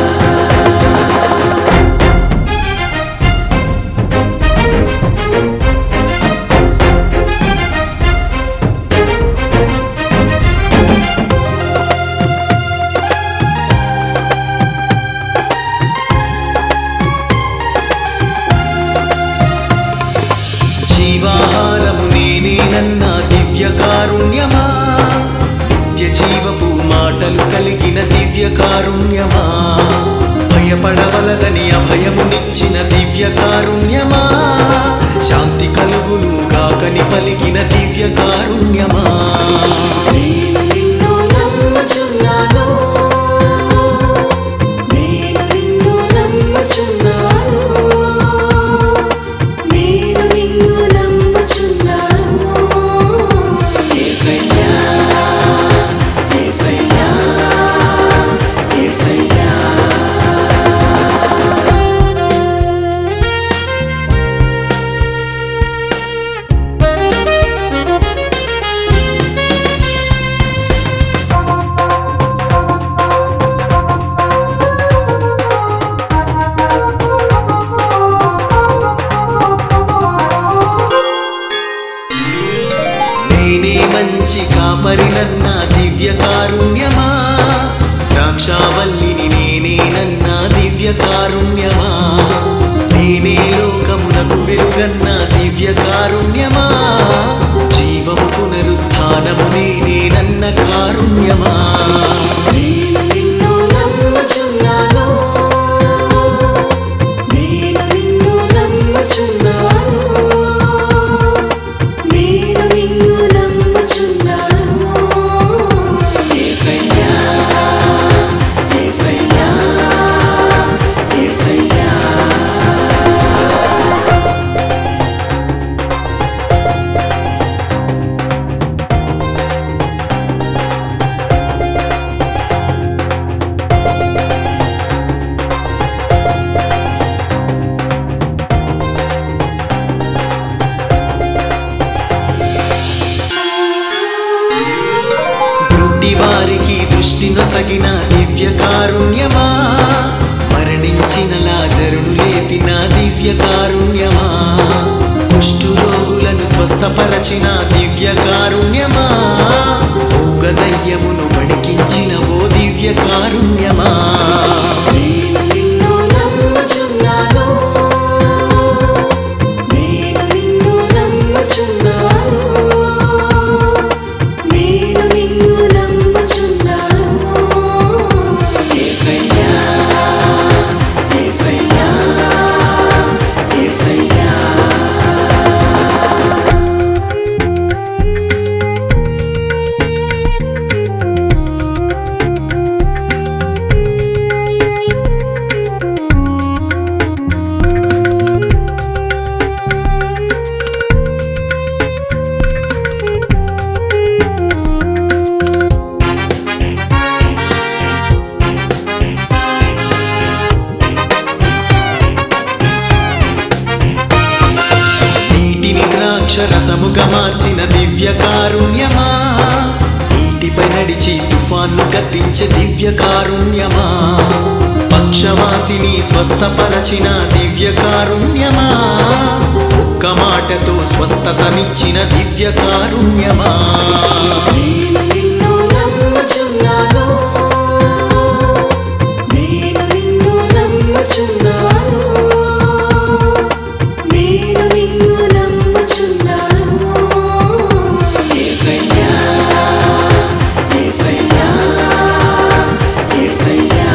జీవాహారము నేనేనన్న దివ్య కారుణ్యమా నిత్య జీవపు మాటలు కలిగిన దివ్య కారుణ్యమా భయపడవలదని అభయమునిచ్చిన దివ్య కారుణ్యమా శాంతి కలుగును కాకని పలికిన దివ్య కారుణ్యమా నేను నిన్ను నమ్ముచున్నాను నేను నిన్ను నమ్ముచున్నాను నేను నిన్ను నమ్ముచున్నాను యేసయ్యా యేసయ్యా యేసయ్యా నేనే మంచి కాపరినన్న దివ్య కారుణ్యమా ద్రాక్షావల్లిని నేనేనన్న దివ్య కారుణ్యమా నేనే లోకమునకు వెలుగన్న దివ్య కారుణ్యమా జీవము పునరుత్థానము నేనేనన్న కారుణ్యమా నేను నిన్ను నమ్ముచున్నాను నేను నిన్ను నమ్ముచున్నాను నేను నిన్ను నమ్ముచున్నాను యేసయ్యా యేసయ్యా యేసయ్యా గుడ్డి వారికి దృష్టి నొసగిన దివ్య కారుణ్యమా మరణించిన లాజరును లేపిన దివ్య కారుణ్యమా కుష్టు రోగులను స్వస్థపరచిన దివ్య కారుణ్యమా మూగదయ్యమును వణికించిన ఓ దివ్య కారుణ్యమా నేను నిన్ను నమ్ముచున్నాను నేను నిన్ను నమ్ముచున్నాను నేను నిన్ను నమ్ముచున్నాను యేసయ్యా యేసయ్యా యేసయ్యా యేసయ్యా ద్రాక్షరసముగా మార్చిన దివ్య కారుణ్యమా నీటిపై నడిచి తుఫాన్ను గద్దించే దివ్య కారుణ్యమా పక్షవాతిని స్వస్థపరచిన దివ్య కారుణ్యమా ఒక్క మాటతో స్వస్థతనిచ్చిన దివ్య కారుణ్యమా నేను నిన్ను నమ్ముచున్నాను నేను నిన్ను నమ్ముచున్నాను నేను నిన్ను నమ్ముచున్నాను యేసయ్యా యేసయ్యా యేసయ్యా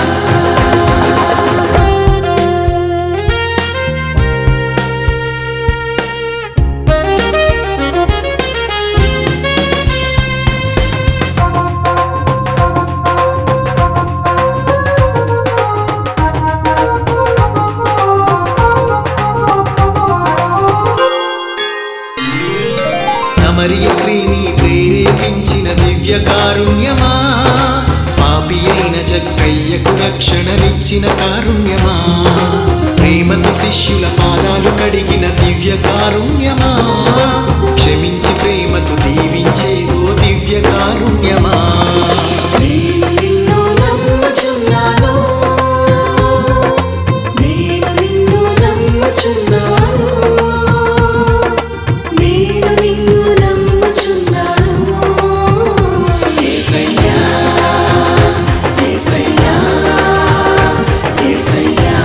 సమరియ స్త్రీని ప్రేరేపించిన దివ్య కారుణ్యమా పాపి అయిన జక్కయ్యకు రక్షణనిచ్చిన కారుణ్యమా ప్రేమతో శిష్యుల పాదాలు కడిగిన దివ్య కారుణ్యమా క్షమించి ప్రేమతో దీవించే ఓ దివ్య కారుణ్యమా నేను నిన్ను నమ్ముచున్నాను నేను నిన్ను నమ్ముచున్నాను నేను నిన్ను నమ్ముచున్నాను యేసయ్యా యేసయ్యా యేసయ్యా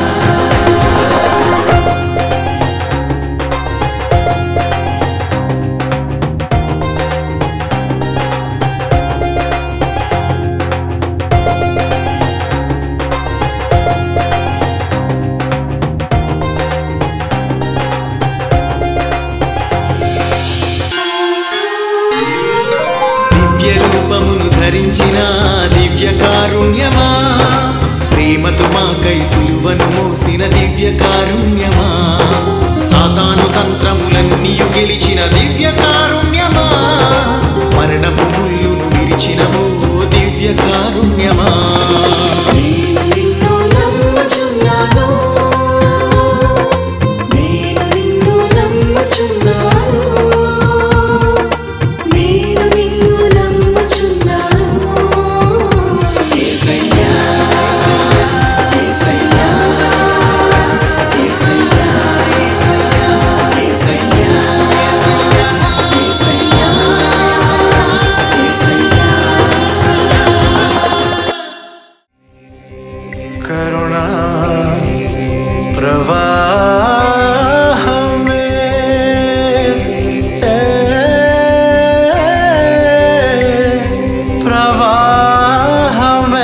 దివ్య రూపమును ధరించిన దివ్య కారుణ్యమా ప్రేమతో మాకై సిలువను మోసిన దివ్య కారుణ్యమా సాతాను తంత్రములన్నీయు గెలిచిన దివ్య కారుణ్యమా మరణపు ముల్లును విరిచిన ఓ దివ్య కారుణ్యమా నేను నిన్ను నమ్ముచున్నాను నేను నిన్ను నమ్ముచున్నాను నేను నిన్ను నమ్ముచున్నాను యేసయ్యా యేసయ్యా యేసయ్యా యేసయ్యా యేసయ్యా యేసయ్యా కరుణా ప్రవాహమే ప్రవాహమే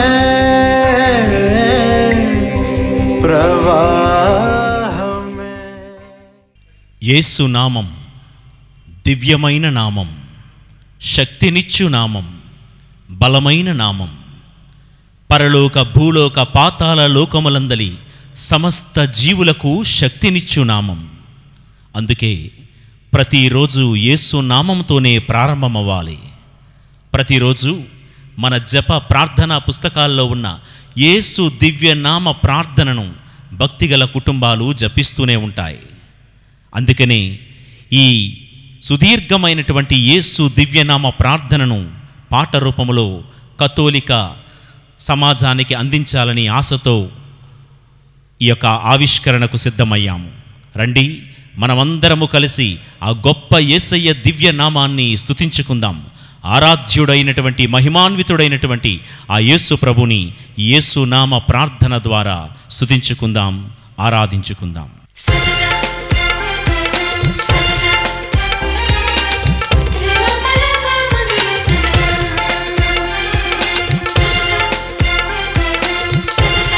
ప్రవాహమే యేసు నామం దివ్యమైన నామం శక్తినిచ్చు నామం బలమైన నామం పరలోక భూలోక పాతాల లోకములందలి సమస్త జీవులకు శక్తినిచ్చు నామం అందుకే ప్రతిరోజు యేసు నామంతోనే ప్రారంభమవ్వాలి ప్రతిరోజు మన జప ప్రార్థనా పుస్తకాల్లో ఉన్న యేసు దివ్య నామ ప్రార్థనను భక్తిగల కుటుంబాలు జపిస్తూనే ఉంటాయి అందుకనే ఈ సుదీర్ఘమైనటువంటి యేసు దివ్యనామ ప్రార్థనను పాట రూపంలో కథోలిక సమాజానికి అందించాలని ఆశతో ఈ యొక్క ఆవిష్కరణకు సిద్ధమయ్యాము రండి మనమందరము కలిసి ఆ గొప్ప యేసయ్య దివ్య నామాన్ని స్తుతించుకుందాం ఆరాధ్యుడైనటువంటి మహిమాన్వితుడైనటువంటి ఆ యేసు ప్రభుని యేసు నామ ప్రార్థన ద్వారా స్తుతించుకుందాం ఆరాధించుకుందాం స స స స స స రే మ ప ల ప మ గ రే స స స స స స స స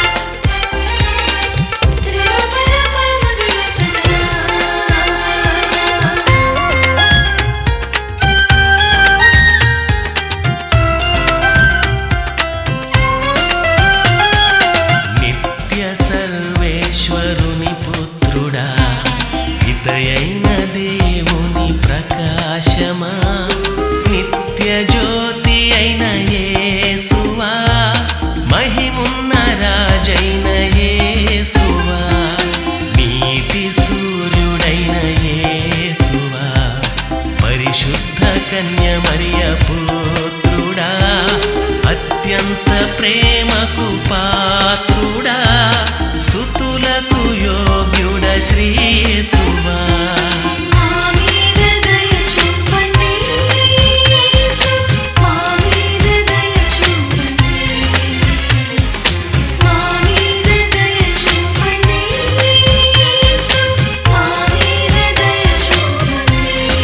రే మ ప ల ప మ గ రే స స నిత్య సర్వేశ్వరుని పుత్రుడా శ్రీయేసువా మా మీద దయ చూపండి యేసు మా మీద దయ చూపండి మా మీద దయ చూపండి యేసు మా మీద దయ చూపండి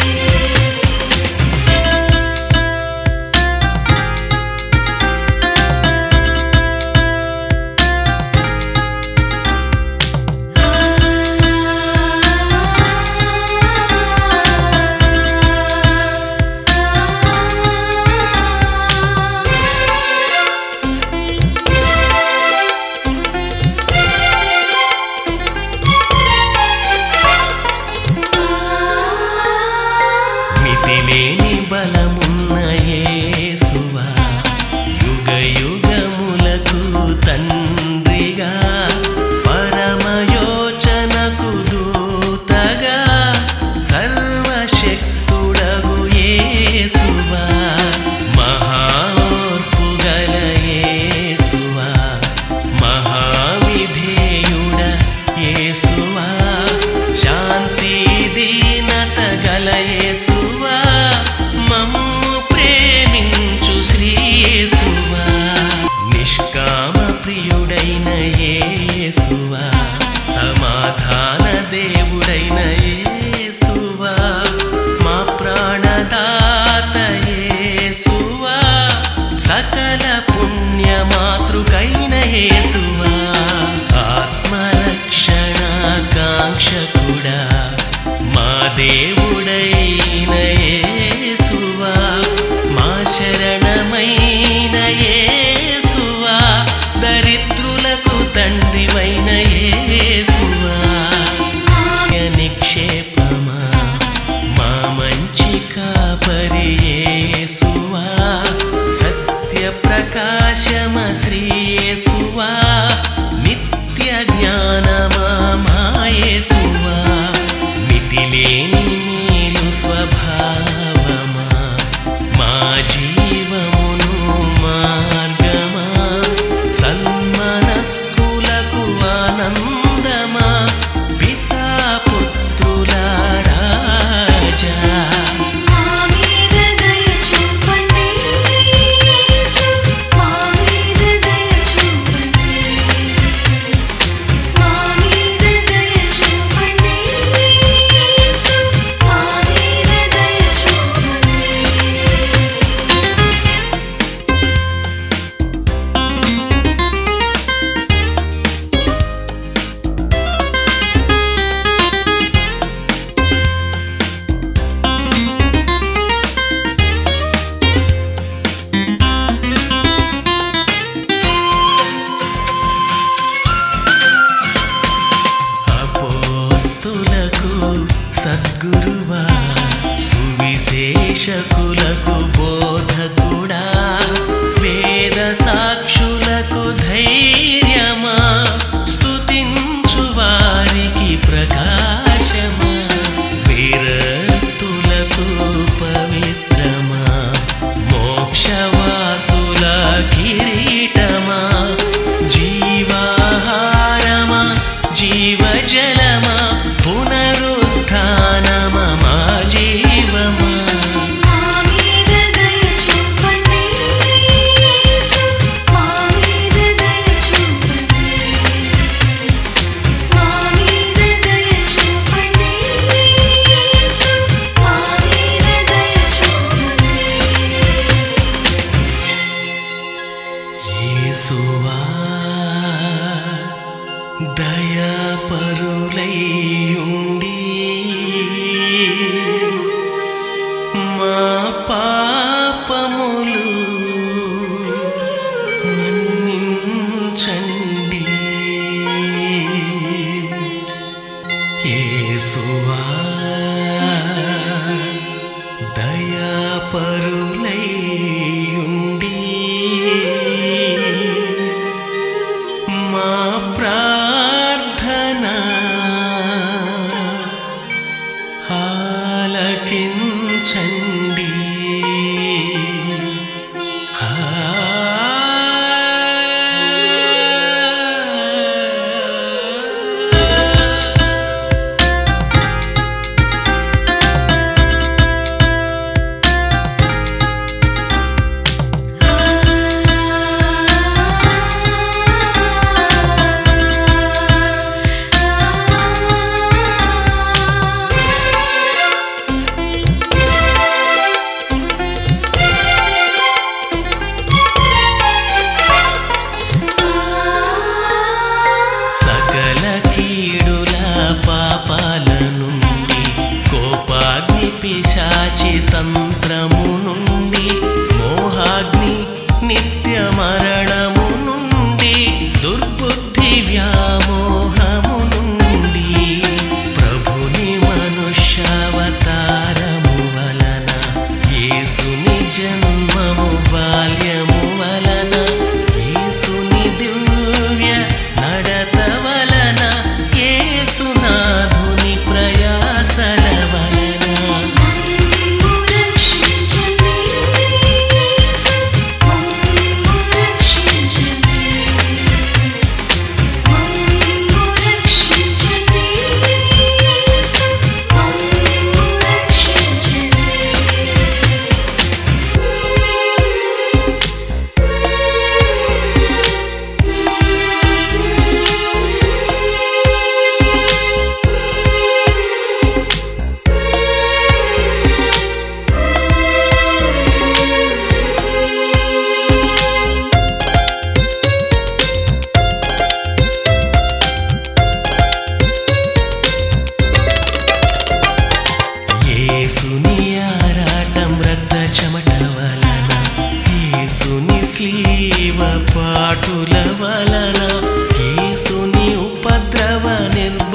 మితిలేని బలమున్న యేసువా యుగ యుగములకు తండ్రిగా పరమయోచనకు దూతగా సర్వశక్తుడగు యేసువా మహార్పుగల యేసువా మహావిధేయుడ యేసువా శాంతి దీనత గల యేసువా మమ్ము ప్రేమించు శ్రీయేసువా నిష్కామ ప్రియుడైన యేసువా సమాధాన దేవుడైన యేసువా మా ప్రాణదాత యేసువా సకల పుణ్యమాతృకైన యేసువా ఆత్మరక్షణాకాంక్షకుడా మా దేవుడైన యేసువా మా శరణమైన యేసువా దరిద్రులకు తండ్రివైన యేసువా నిక్షేపమా మా మంచి కాపరి యేసువా సత్య ప్రకాశమ శ్రీయేసువా నిత్య జ్ఞానమా మా యేసువా మితిలేని మేలు స్వభావమా మా జీవమును మార్గమా సన్మనస్కులకు ఆనందమా పితా పుత్రుల రాజా మా మీద దయ చూపండి యేసు మా మీద దయ చూపండి మా మీద దయ చూపండి యేసు మా మీద దయ చూపండి అపోస్తులకు సద్గురువా సువిశేషకులకు బోధకుడా వేద సాక్షులకు ధైర్యమా స్తుతించు వారికి ప్రకాశమా వీరత్తులకు పవిత్రమా మోక్షవాసుల కిరీటమా జీవాహారమా జీవజలమా పునరుత్థానమా మా జీవమా మా మీద దయ చూపండి యేసు మా మీద దయ చూపండి మా మీద దయ చూపండి యేసు మా మీద దయ చూపండి యేసువా దయాపరులైయుండి మా పాపములు మన్నించండి యేసువా దయాపరులైయుండి మా ప్రార్థన ఆలకించండి ఆ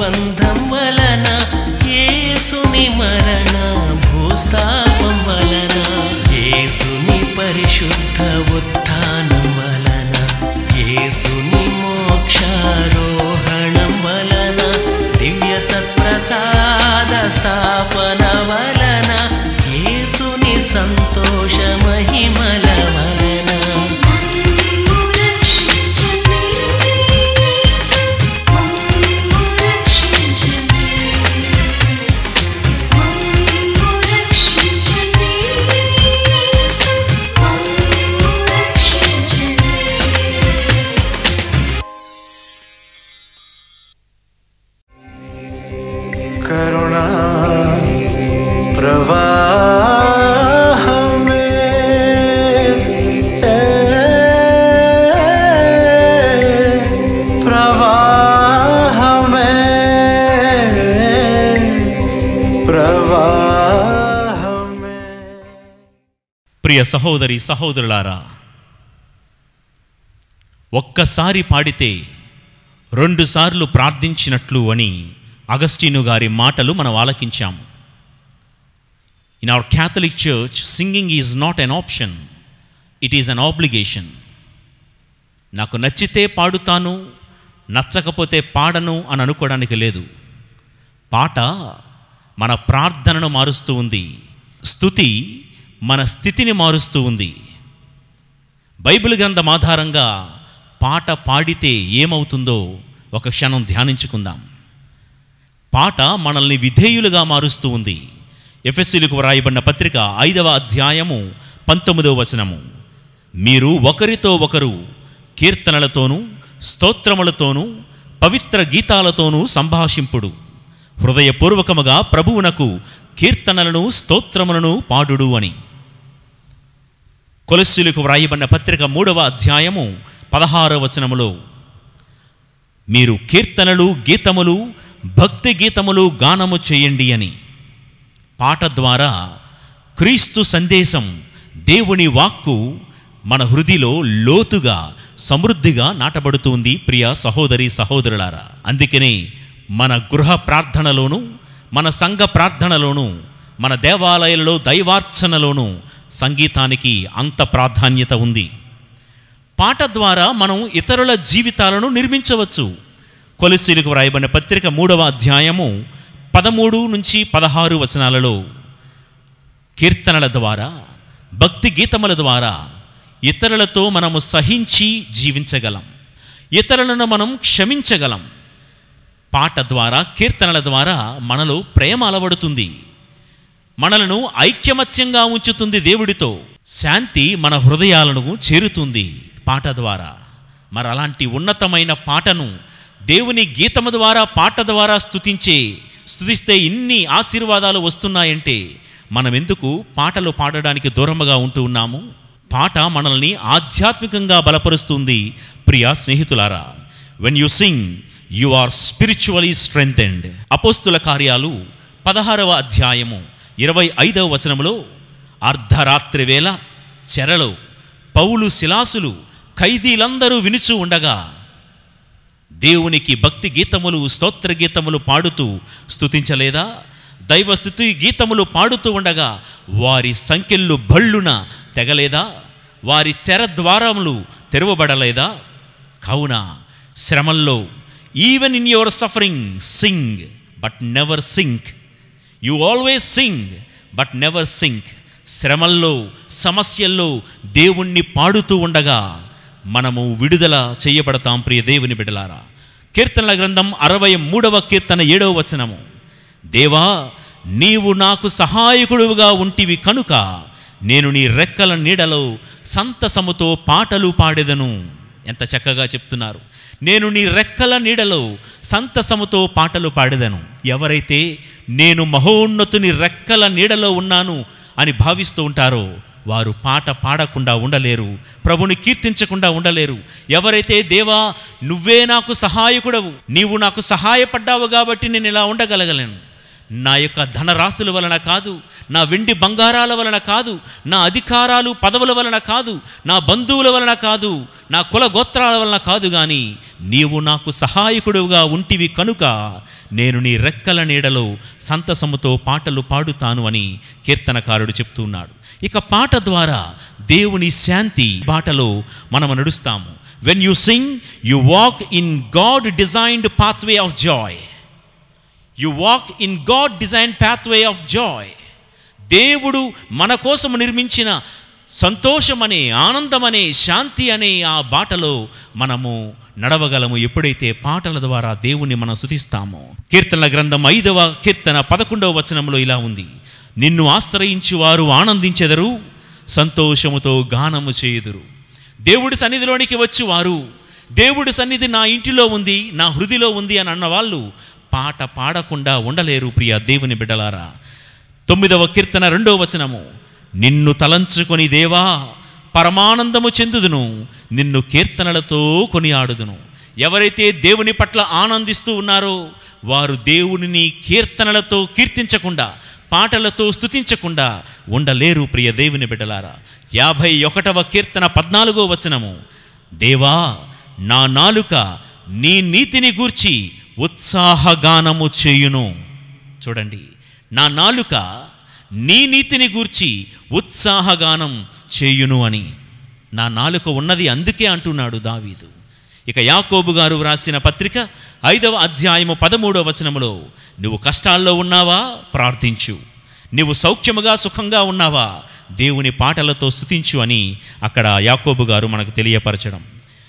బంధం వలన యేసుని మరణ భూస్థాపం వలన యేసుని పరిశుద్ధ ఉత్థానం వలన యేసుని మోక్షారోహణం వలన దివ్య సత్ప్రసాద స్థాపన వలన యేసుని సంతోష మహిమల వలన రక్షించండి యేసు మమ్ము రక్షించండి మమ్ము రక్షించండి యేసు మమ్ము రక్షించండి కరుణా ప్రవాహమే ప్రవాహమే ప్రవాహమే ప్రియ సహోదరి సహోదరులారా ఒక్కసారి పాడితే రెండుసార్లు ప్రార్థించినట్లు అని అగస్టీను గారి మాటలు మనం ఆలకించాము in our Catholic church singing is not an option it is an obligation నాకు నచ్చితే పాడుతాను నచ్చకపోతే పాడను అని అనుకోవడానికి లేదు పాట మన ప్రార్థనను మారుస్తూ ఉంది స్థుతి మన స్థితిని మారుస్తూ ఉంది బైబిల్ గ్రంథం ఆధారంగా పాట పాడితే ఏమవుతుందో ఒక క్షణం ధ్యానించుకుందాం పాట మనల్ని విధేయులుగా మారుస్తూ ఉంది ఎఫ్ఎస్సీలకు వ్రాయబడిన పత్రిక ఐదవ అధ్యాయము పంతొమ్మిదవ వచనము మీరు ఒకరితో ఒకరు కీర్తనలతోనూ స్తోత్రములతోనూ పవిత్ర గీతాలతోనూ సంభాషింపుడు హృదయపూర్వకముగా ప్రభువునకు కీర్తనలను స్తోత్రములను పాడుడు అని కొలస్సులకు వ్రాయబడిన పత్రిక మూడవ అధ్యాయము పదహారవ వచనములో మీరు కీర్తనలు గీతములు భక్తి గీతములు గానము చేయండి అని పాట ద్వారా క్రీస్తు సందేశం దేవుని వాక్కు మన హృదిలో లోతుగా సమృద్ధిగా నాటబడుతుంది ప్రియ సహోదరి సహోదరులారా అందుకనే మన గృహ ప్రార్థనలోను మన సంఘ ప్రార్థనలోను మన దేవాలయాలలో దైవార్చనలోను సంగీతానికి అంత ప్రాధాన్యత ఉంది పాట ద్వారా మనం ఇతరుల జీవితాలను నిర్మించవచ్చు కొలిసీలకు వ్రాయబడిన పత్రిక మూడవ అధ్యాయము పదమూడు నుంచి పదహారు వచనాలలో కీర్తనల ద్వారా భక్తి గీతముల ద్వారా ఇతరులతో మనము సహించి జీవించగలం ఇతరులను మనం క్షమించగలం పాట ద్వారా కీర్తనల ద్వారా మనలో ప్రేమ అలవడుతుంది మనలను ఐక్యమత్యంగా ఉంచుతుంది దేవుడితో శాంతి మన హృదయాలను చేరుతుంది పాట ద్వారా మరి అలాంటి ఉన్నతమైన పాటను దేవుని గీతము ద్వారా పాట ద్వారా స్తుతించే స్తుతిస్తే ఇన్ని ఆశీర్వాదాలు వస్తున్నాయంటే మనం ఎందుకు పాటలు పాడడానికి దూరముగా ఉంటూ ఉన్నాము పాట మనల్ని ఆధ్యాత్మికంగా బలపరుస్తుంది ప్రియా స్నేహితులారా when you sing you are spiritually strengthened అపోస్తుల కార్యాలు పదహారవ అధ్యాయము ఇరవై ఐదవ వచనములో అర్ధరాత్రి వేళ చెరలో పౌలు శిలాసులు ఖైదీలందరూ వినుచూ ఉండగా దేవునికి భక్తి గీతములు స్తోత్ర గీతములు పాడుతూ స్తుతించలేదా దైవస్థుతి గీతములు పాడుతూ ఉండగా వారి సంఖ్యలు భళ్ళున తెగలేదా వారి చెర ద్వారములు తెరవబడలేదా కావున శ్రమల్లో even in your suffering sing but never sink you always sing but never sink శ్రమల్లో సమస్యల్లో దేవుణ్ణి పాడుతూ ఉండగా మనము విడుదల చేయబడతాం ప్రియ దేవుని బిడలారా కీర్తనల గ్రంథం అరవై మూడవ కీర్తన ఏడవ వచనము దేవా నీవు నాకు సహాయకుడుగా ఉంటివి కనుక నేను నీ రెక్కల నీడలో సంతసముతో పాటలు పాడెదను ఎంత చక్కగా చెప్తున్నారు నేను నీ రెక్కల నీడలో సంతసముతో పాటలు పాడెదను ఎవరైతే నేను మహోన్నతుని రెక్కల నీడలో ఉన్నాను అని భావిస్తూ ఉంటారో వారు పాట పాడకుండా ఉండలేరు ప్రభుని కీర్తించకుండా ఉండలేరు ఎవరైతే దేవా నువ్వే నాకు సహాయకుడవు నీవు నాకు సహాయపడ్డావు కాబట్టి నేను ఇలా ఉండగలగలేను నా యొక్క ధనరాశుల వలన కాదు నా వెండి బంగారాల వలన కాదు నా అధికారాలు పదవుల వలన కాదు నా బంధువుల వలన కాదు నా కుల గోత్రాల వలన కాదు కానీ నీవు నాకు సహాయకుడుగా ఉంటివి కనుక నేను నీ రెక్కల నీడలో సంతసముతో పాటలు పాడుతాను అని కీర్తనకారుడు చెప్తున్నాడు ఇక పాట ద్వారా దేవుని శాంతి బాటలో మనం నడుస్తాము when you sing you walk in God designed pathway of joy you walk in God design pathway of joy దేవుడు మన కోసం నిర్మించిన సంతోషమనే ఆనందమనే శాంతి అనే ఆ బాటలో మనము నడవగలము ఎప్పుడైతే పాటల ద్వారా దేవుణ్ణి మనం శుతిస్తామో కీర్తనల గ్రంథం ఐదవ కీర్తన పదకొండవ వచనంలో ఇలా ఉంది నిన్ను ఆశ్రయించి వారు ఆనందించెదరు సంతోషముతో గానము చేయుదురు దేవుడి సన్నిధిలోనికి వచ్చి వారు దేవుడి సన్నిధి నా ఇంటిలో ఉంది నా హృదిలో ఉంది అని అన్న వాళ్ళు పాట పాడకుండా ఉండలేరు ప్రియ దేవుని బిడ్డలారా తొమ్మిదవ కీర్తన రెండవ వచనము నిన్ను తలంచుకొని దేవా పరమానందము చెందుదును నిన్ను కీర్తనలతో కొనియాడుదును ఎవరైతే దేవుని పట్ల ఆనందిస్తూ ఉన్నారో వారు దేవునిని కీర్తనలతో కీర్తించకుండా పాటలతో స్తుతించకుండా ఉండలేరు ప్రియ దేవుని బిడ్డలారా యాభై ఒకటవ కీర్తన పద్నాలుగో వచనము దేవా నా నాలుక నీ నీతిని గూర్చి ఉత్సాహగానము చేయును చూడండి నా నాలుక నీ నీతిని గూర్చి ఉత్సాహగానం చేయును అని నా నాలుక ఉన్నది అందుకే అంటున్నాడు దావీదు ఇక యాకోబు గారు వ్రాసిన పత్రిక ఐదవ అధ్యాయము పదమూడవ వచనములో నువ్వు కష్టాల్లో ఉన్నావా ప్రార్థించు నువ్వు సౌఖ్యముగా సుఖంగా ఉన్నావా దేవుని పాటలతో స్తుతించు అని అక్కడ యాకోబు గారు మనకు తెలియపరచడం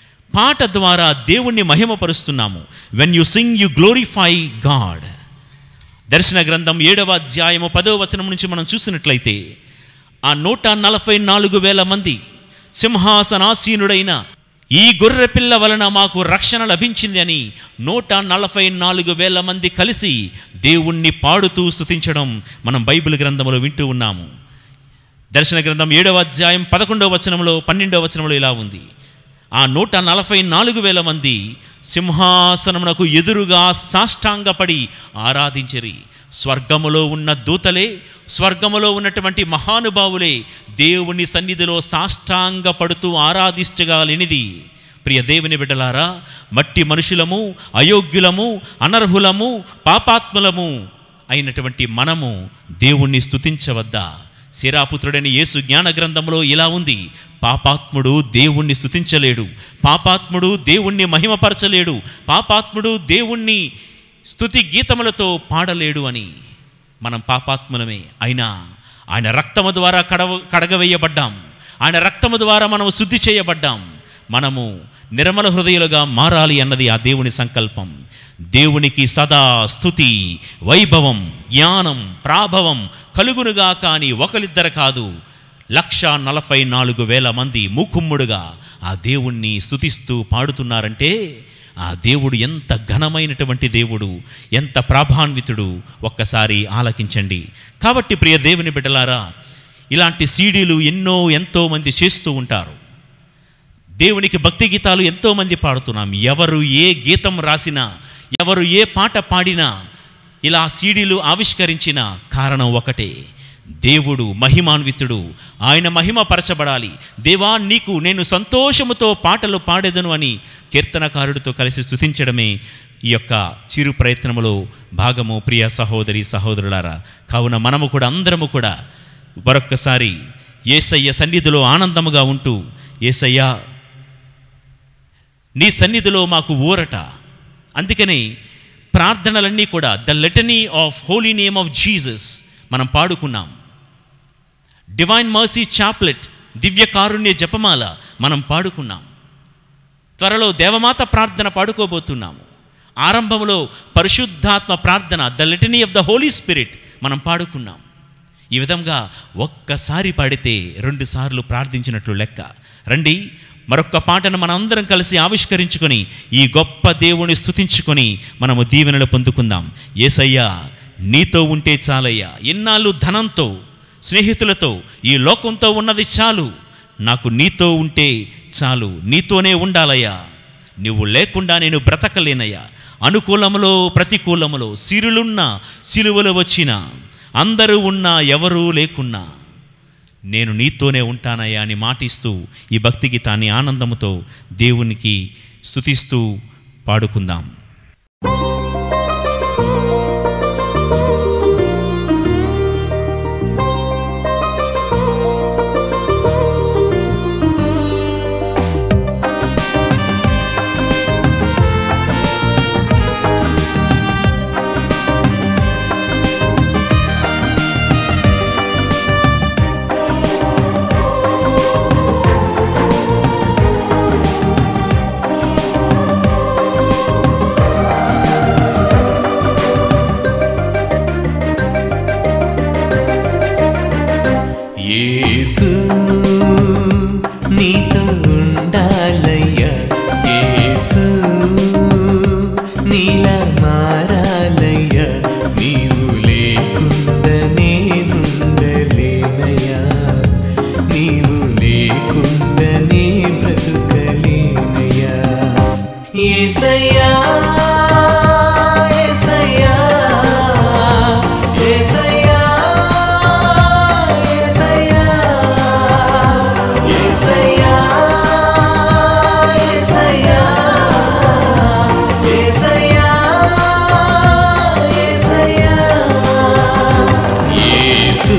పాట ద్వారా దేవుణ్ణి మహిమపరుస్తున్నాము when you sing you glorify God దర్శన గ్రంథం ఏడవ అధ్యాయము పదవ వచనం నుంచి మనం చూసినట్లయితే ఆ నూట నలభై నాలుగు వేల మంది సింహాసనాసీనుడైన ఈ గొర్రె పిల్ల వలన మాకు రక్షణ లభించింది అని నూట నలభై నాలుగు వేల మంది కలిసి దేవుణ్ణి పాడుతూ స్తుతించడం మనం బైబిల్ గ్రంథంలో వింటూ ఉన్నాము దర్శన గ్రంథం ఏడవ అధ్యాయం పదకొండవ వచనంలో పన్నెండవ వచనంలో ఇలా ఉంది ఆ నూట నలభై నాలుగు వేల మంది సింహాసనమునకు ఎదురుగా సాష్టాంగపడి ఆరాధించరి స్వర్గములో ఉన్న దూతలే స్వర్గములో ఉన్నటువంటి మహానుభావులే దేవుని సన్నిధిలో సాష్టాంగపడుతూ ఆరాధించగలినిది ప్రియ దేవుని బిడ్డలారా మట్టి మనుషులము అయోగ్యులము అనర్హులము పాపాత్ములము అయినటువంటి మనము దేవుణ్ణి స్తుతించవద్దా శిరాపుత్రుడైన యేసు జ్ఞాన గ్రంథంలో ఇలా ఉంది పాపాత్ముడు దేవుణ్ణి స్తుతించలేడు పాపాత్ముడు దేవుణ్ణి మహిమపరచలేడు పాపాత్ముడు దేవుణ్ణి స్తుతి గీతములతో పాడలేడు అని మనం పాపాత్ములమే అయినా ఆయన రక్తము ద్వారా కడవ కడగవేయబడ్డాం ఆయన రక్తము ద్వారా మనం శుద్ధి చేయబడ్డాం మనము నిర్మల హృదయులుగా మారాలి అన్నది ఆ దేవుని సంకల్పం దేవునికి సదా స్థుతి వైభవం జ్ఞానం ప్రాభవం కలుగునుగా కానీ ఒకరిద్దరు కాదు లక్ష నలభై నాలుగు వేల మంది మూకుమ్ముడుగా ఆ దేవుణ్ణి స్తుతిస్తూ పాడుతున్నారంటే ఆ దేవుడు ఎంత ఘనమైనటువంటి దేవుడు ఎంత ప్రాభాన్వితుడు ఒక్కసారి ఆలకించండి కాబట్టి ప్రియ దేవుని బిడ్డలారా ఇలాంటి సీడీలు ఎన్నో ఎంతో మంది చేస్తూ ఉంటారు దేవునికి భక్తి గీతాలు ఎంతోమంది పాడుతున్నాం ఎవరు ఏ గీతం రాసినా ఎవరు ఏ పాట పాడినా ఇలా సీడీలు ఆవిష్కరించిన కారణం ఒకటే దేవుడు మహిమాన్వితుడు ఆయన మహిమ పరచబడాలి దేవా నీకు నేను సంతోషముతో పాటలు పాడేదను అని కీర్తనకారుడితో కలిసి స్తుతించడమే ఈ యొక్క చిరు ప్రయత్నములో భాగము ప్రియ సహోదరి సహోదరులారా కావున మనము కూడా అందరము కూడా మరొక్కసారి ఏసయ్య సన్నిధిలో ఆనందముగా ఉంటూ ఏసయ్య నీ సన్నిధిలో మాకు ఊరట అందుకని ప్రార్థనలన్నీ కూడా the litany of holy name of Jesus మనం పాడుకున్నాం డివైన్ మర్సీ చాప్లెట్ దివ్య కారుణ్య జపమాల మనం పాడుకున్నాం త్వరలో దేవమాత ప్రార్థన పాడుకోబోతున్నాము ఆరంభంలో పరిశుద్ధాత్మ ప్రార్థన the litany of the Holy Spirit మనం పాడుకున్నాం ఈ విధంగా ఒక్కసారి పాడితే రెండు సార్లు ప్రార్థించినట్లు లెక్క రండి మరొక్క పాటను మనందరం కలిసి ఆవిష్కరించుకొని ఈ గొప్ప దేవుని స్తుతించుకొని మనము దీవెనలు పొందుకుందాం ఏసయ్యా నీతో ఉంటే చాలయ్యా ఎన్నాళ్ళు ధనంతో స్నేహితులతో ఈ లోకంతో ఉన్నది చాలు నాకు నీతో ఉంటే చాలు నీతోనే ఉండాలయ్యా నువ్వు లేకుండా నేను బ్రతకలేనయ్యా అనుకూలములో ప్రతికూలములో సిరులున్న సిలువలు వచ్చిన అందరూ ఉన్నా ఎవరూ లేకున్నా నేను నీతోనే ఉంటానయ్యా అని మాటిస్తూ ఈ భక్తి గీతాన్ని ఆనందముతో దేవునికి స్తుతిస్తూ పాడుకుందాం యేసు నీతో ఉండాలయ్యా యేసు నీలా మారాలయ్యా నీవు లేకుండా నేనుండలేనయ్యా నీవు లేకుండా నే బ్రతుకలేనయ్యా యేసయ్యా యేసయ్యా యేసయ్యా యేసయ్యా యేసయ్యా యేసయ్యా యేసయ్యా యేసయ్యా యేసు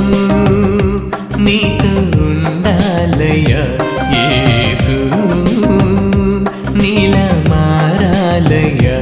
నీతో ఉండాలయ్యా యేసు నీలా మారాలయ్యా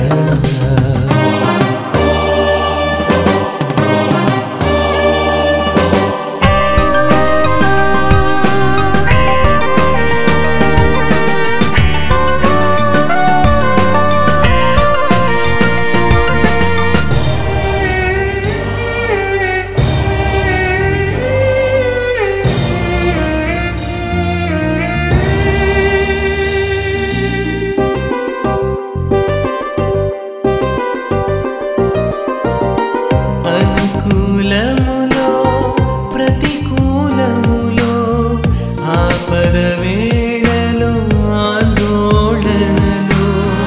అనుకూలములో ప్రతికూలములో ఆపద వేళలో ఆందోళనలో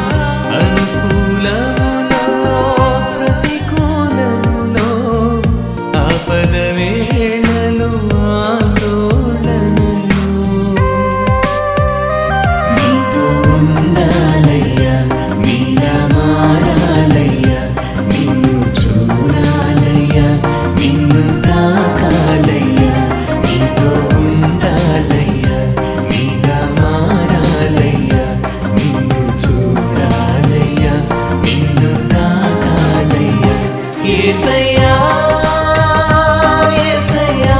అనుకూలములో ప్రతికూలములో ఆపద వేళలో ఆందోళనలో నీతో ఉండాలయ్యా నీలా మారాలయ్యా నిన్ను చూడాలయ్యా నిన్ను తాకాలయ్యా నీతో ఉండాలయ్యా నీలా మారాలయ్యా నిన్ను చూడాలయ్యా నిన్ను తాకాలయ్యా ఏసయ్యా ఏసయ్యా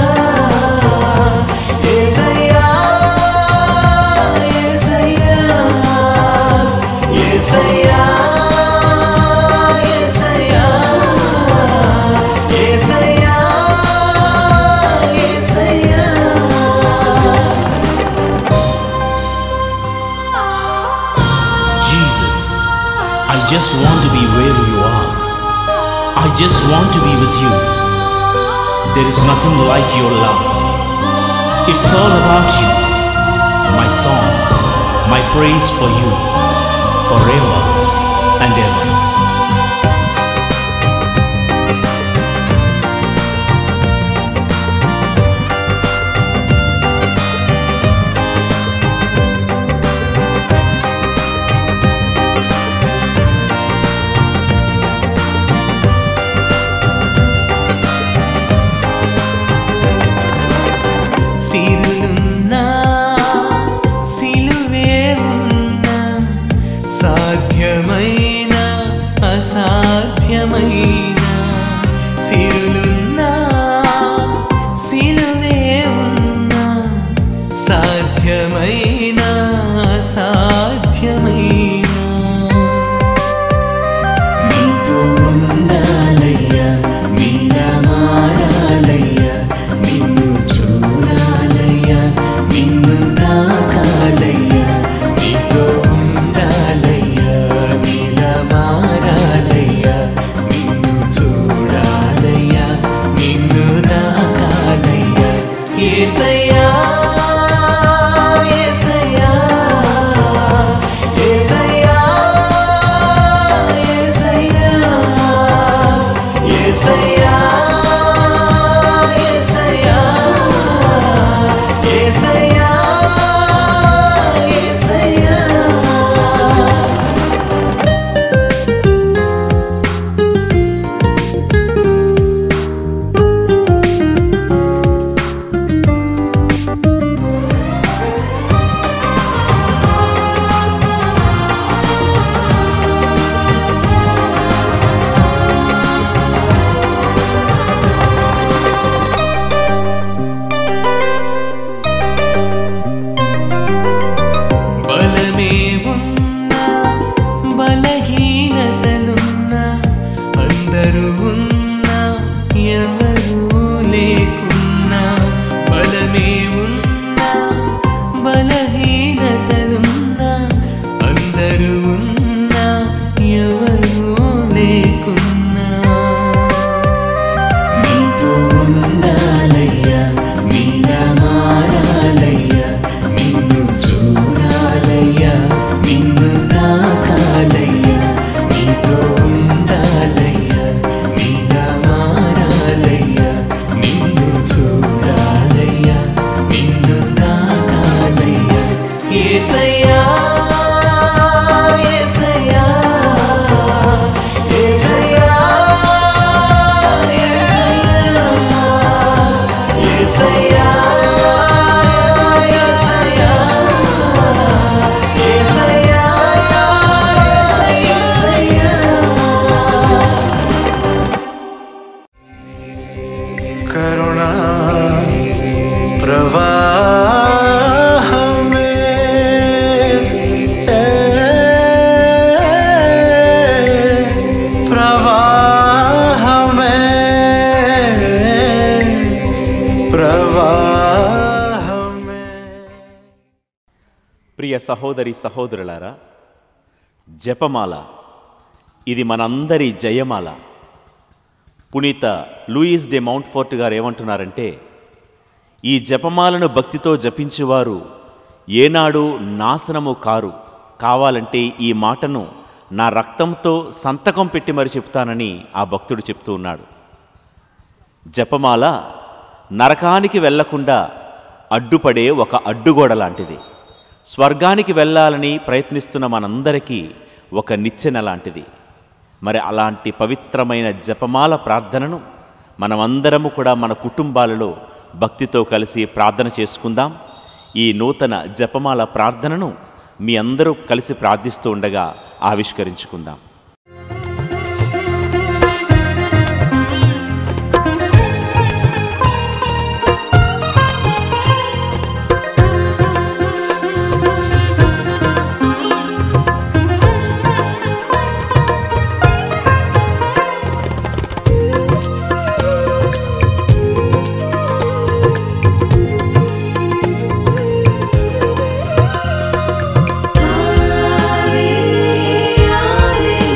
ఏసయ్యా ఏసయ్యా ఏసయ్యా ఏసయ్యా ఏసయ్యా ఏసయ్యా Jesus, I just want to be where you are. I just want to be with you. There is nothing like your love. It's all about you. My song, my praise for you, forever and ever. సిరులున్నా సిలువే ఉన్నా సాధ్యమైన అసాధ్యమైన సిరులున్నా సిలువే ఉన్నా సాధ్యమైన అసాధ్యమైన నీతో ఉండాలయ్యా నీలా మారాలయ్యా నిన్ను చూడాలయ్యా నిన్ను తాకాలయ్యా నీతో ఉండాలయ్యా నీలా మారాలయ్యా నిన్ను చూడాలయ్యా అందరూ ఉన్నా ఎవరూ లేకున్నా బలమే ఉన్నా బలహీనతలున్నా అందరూ ఉన్నా ఎవరూ లేకున్నా నీతో ఉండాలయ్యా నీలా మారాలయ్యా నిన్ను చూడాలయ్యా నిన్ను తాకాలయ్యా నీతో ఉండాలయ్యా నీలా మారాలయ్యా నిన్ను చూడాలయ్యా నిన్ను తాకాలయ్యా ఏసయ్యా ఏసయ్యా ఏసయ్యా करुणा प्रवाह में प्रवाह में प्रवाह में ప్రియ సహోదరి సహోదరులారా జపమాల ఇది మనందరి జయమాల పునీత లూయిస్ డే మౌంట్ ఫోర్ట్ గారు ఏమంటున్నారంటే ఈ జపమాలను భక్తితో జపించువారు ఏనాడు నాశనము కారు కావాలంటే ఈ మాటను నా రక్తంతో సంతకం పెట్టి మరి చెప్తానని ఆ భక్తుడు చెప్తూ ఉన్నాడు జపమాల నరకానికి వెళ్లకుండా అడ్డుపడే ఒక అడ్డుగోడ లాంటిది స్వర్గానికి వెళ్ళాలని ప్రయత్నిస్తున్న మనందరికీ ఒక నిచ్చెన లాంటిది మరి అలాంటి పవిత్రమైన జపమాల ప్రార్థనను మనమందరము కూడా మన కుటుంబాలలో భక్తితో కలిసి ప్రార్థన చేసుకుందాం ఈ నూతన జపమాల ప్రార్థనను మీ అందరూ కలిసి ప్రార్థిస్తూ ఉండగా ఆవిష్కరించుకుందాం Ave, Ave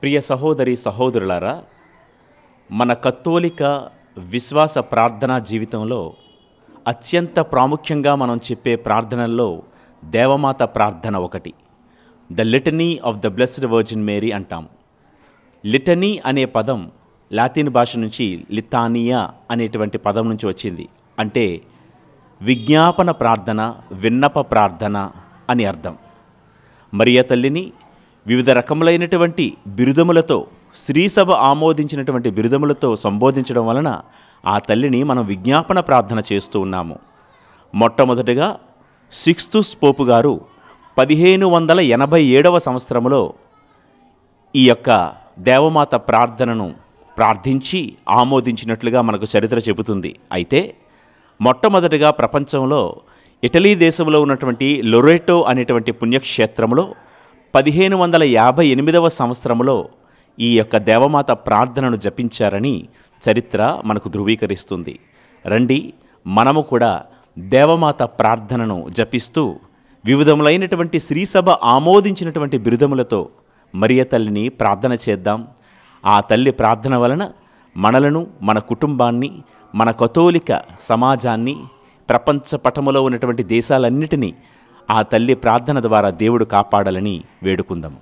ప్రియ సహోదరి సహోదరులారా మన కత్తోలిక విశ్వాస ప్రార్థనా జీవితంలో అత్యంత ప్రాముఖ్యంగా మనం చెప్పే ప్రార్థనల్లో దేవమాత ప్రార్థన ఒకటి the litany of the Blessed Virgin Mary అంటాం లిటనీ అనే పదం లాటిన్ భాష నుంచి లితానియా అనేటువంటి పదం నుంచి వచ్చింది అంటే విజ్ఞాపన ప్రార్థన విన్నప ప్రార్థన అని అర్థం మరియ తల్లిని వివిధ రకములైనటువంటి బిరుదములతో శ్రీసభ ఆమోదించినటువంటి బిరుదములతో సంబోధించడం వలన ఆ తల్లిని మనం విజ్ఞాపన ప్రార్థన చేస్తూ ఉన్నాము మొట్టమొదటిగా సిక్స్తుస్ పోపు గారు పదిహేను వందల ఎనభై ఏడవ సంవత్సరంలో ఈ యొక్క దేవమాత ప్రార్థనను ప్రార్థించి ఆమోదించినట్లుగా మనకు చరిత్ర చెబుతుంది అయితే మొట్టమొదటిగా ప్రపంచంలో ఇటలీ దేశంలో ఉన్నటువంటి లొరెటో అనేటువంటి పుణ్యక్షేత్రంలో పదిహేను వందల యాభై ఎనిమిదవ సంవత్సరంలో ఈ యొక్క దేవమాత ప్రార్థనను జపించారని చరిత్ర మనకు ధృవీకరిస్తుంది రండి మనము కూడా దేవమాత ప్రార్థనను జపిస్తూ వివిధములైనటువంటి శ్రీసభ ఆమోదించినటువంటి బిరుదములతో మరియ తల్లిని ప్రార్థన చేద్దాం ఆ తల్లి ప్రార్థన వలన మనలను మన కుటుంబాన్ని మన కథోలిక సమాజాన్ని ప్రపంచ పటములో ఉన్నటువంటి దేశాలన్నిటినీ ఆ తల్లి ప్రార్థన ద్వారా దేవుడు కాపాడాలని వేడుకుందాం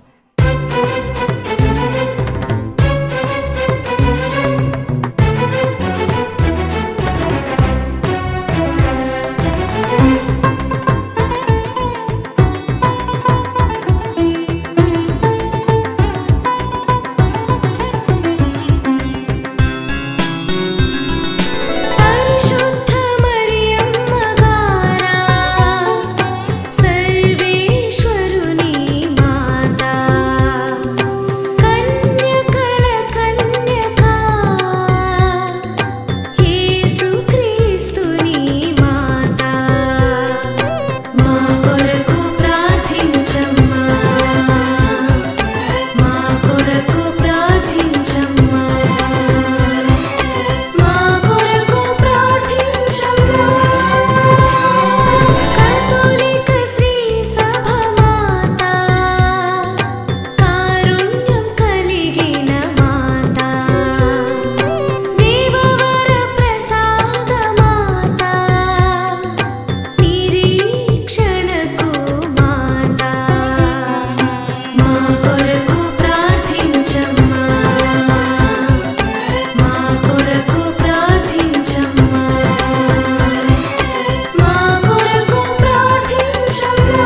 పరిశుద్ధ మరియమ్మ గారా సర్వేశ్వరుని మాత కన్యకల కన్యక యేసుక్రీస్తుని మాత మా కొరకు ప్రార్థించమ్మా మా కొరకు ప్రార్థించమ్మా మా కొరకు ప్రార్థించమ్మా కథోలిక శ్రీ సభ మాత కారుణ్యం కలిగిన మాత దేవవర ప్రసాద మాత నిరీక్షణకు మాత మా కొరకు ప్రార్థించమ్మా మా కొరకు ప్రార్థించమ్మా మా కొరకు ప్రార్థించమ్మా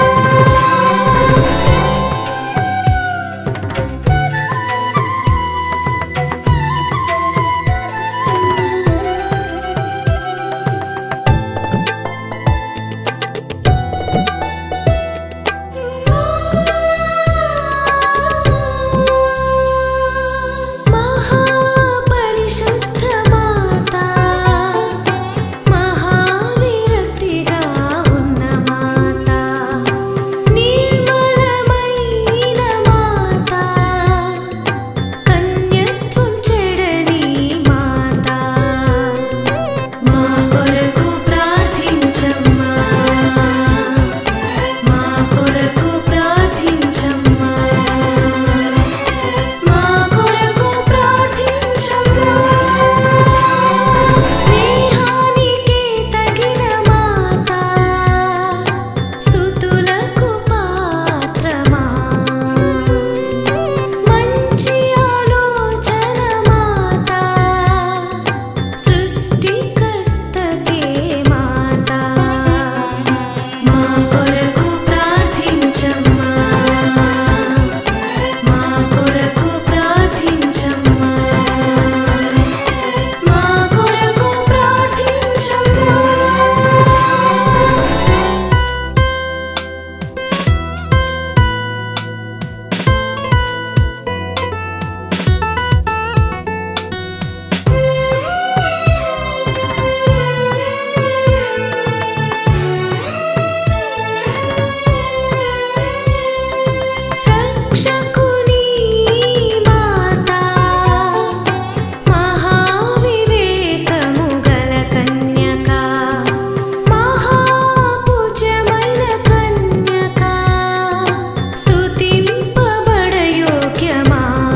మహాపరిశుద్ధ మాత మహావిరక్తిగా ఉన్న మాత నిర్మలమైన మాత కన్యత్వం చెడని మాత మా కొరకు ప్రార్థించమ్మా మా కొరకు ప్రార్థించమ్మా మా కొరకు ప్రార్థించమ్మా స్నేహానికే తగిన మాత స్తుతులకు పాత్రమా మంచి ఆలోచన మాత సృష్టికర్తకే మాత మా కొరకు ప్రార్థించమ్మా మా కొరకు ప్రార్థించమ్మా మా కొరకు ప్రార్థించమ్మా రక్షకుని మాత మహావివేకము గల కన్యక మహాపూజ్యమైన కన్యక స్తుతింపబడ యోగ్య మాత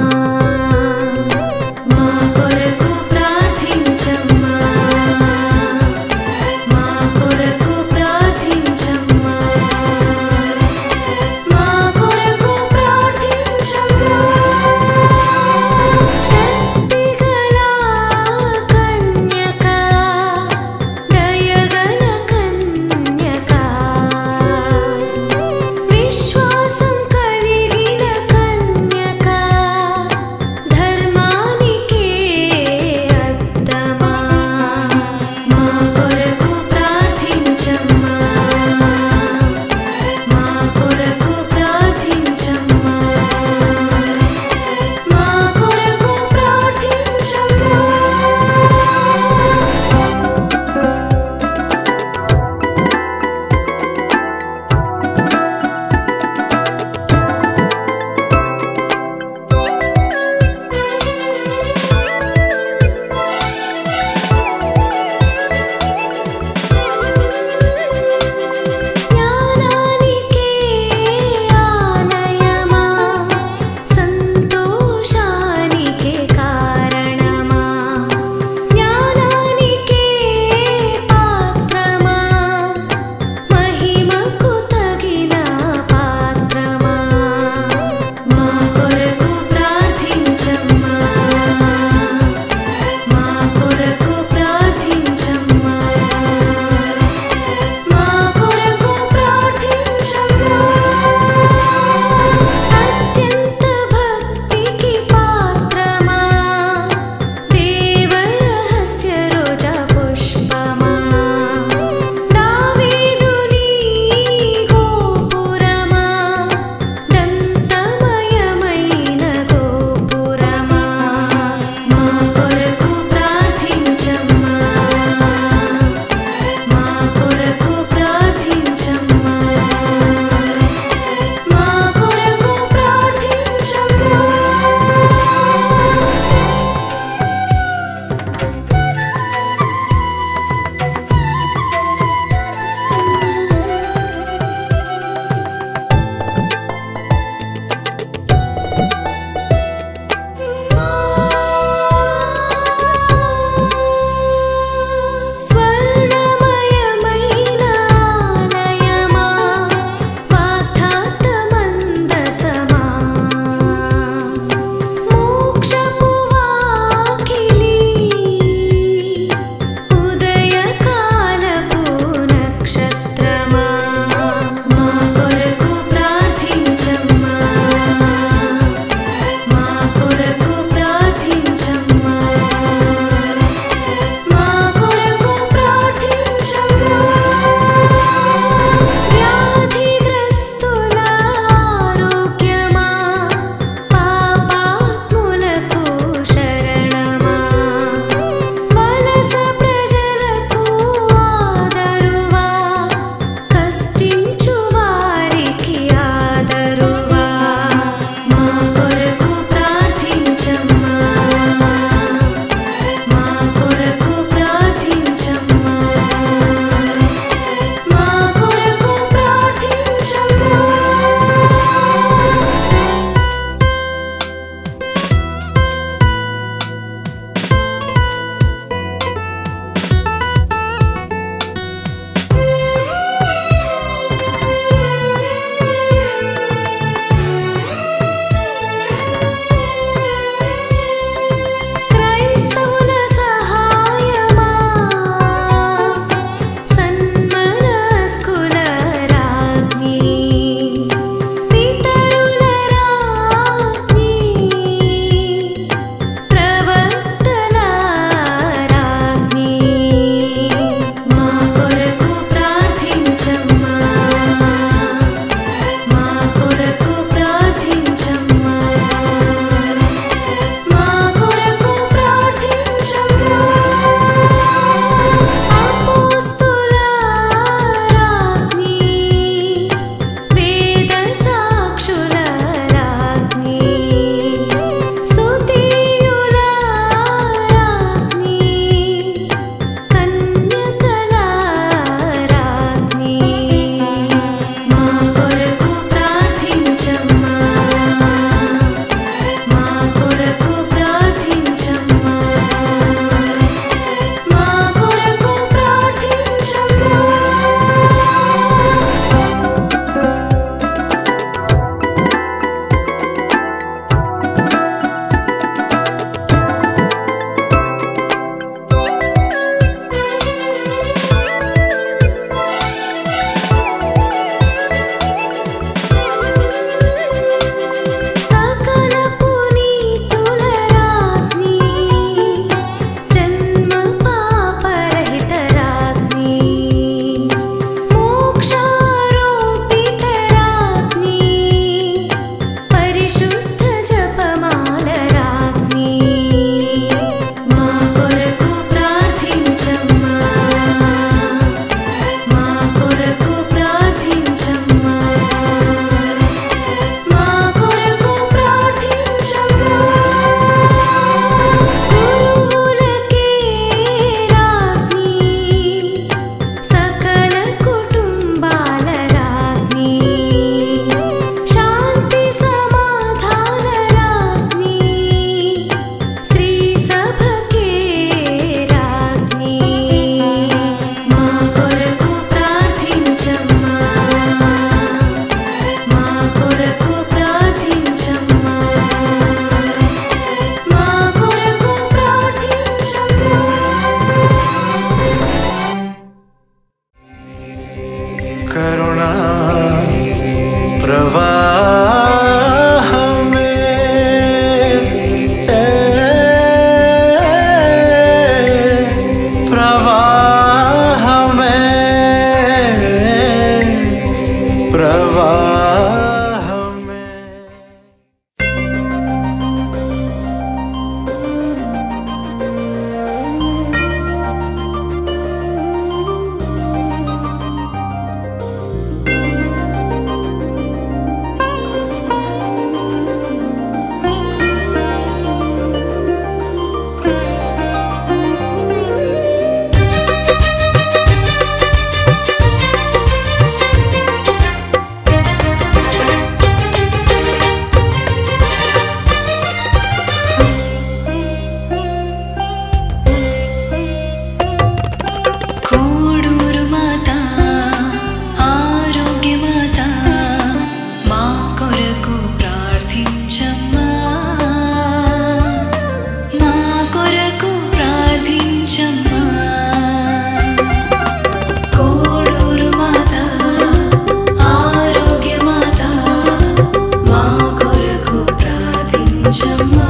మా కొరకు ప్రార్థించమ్మా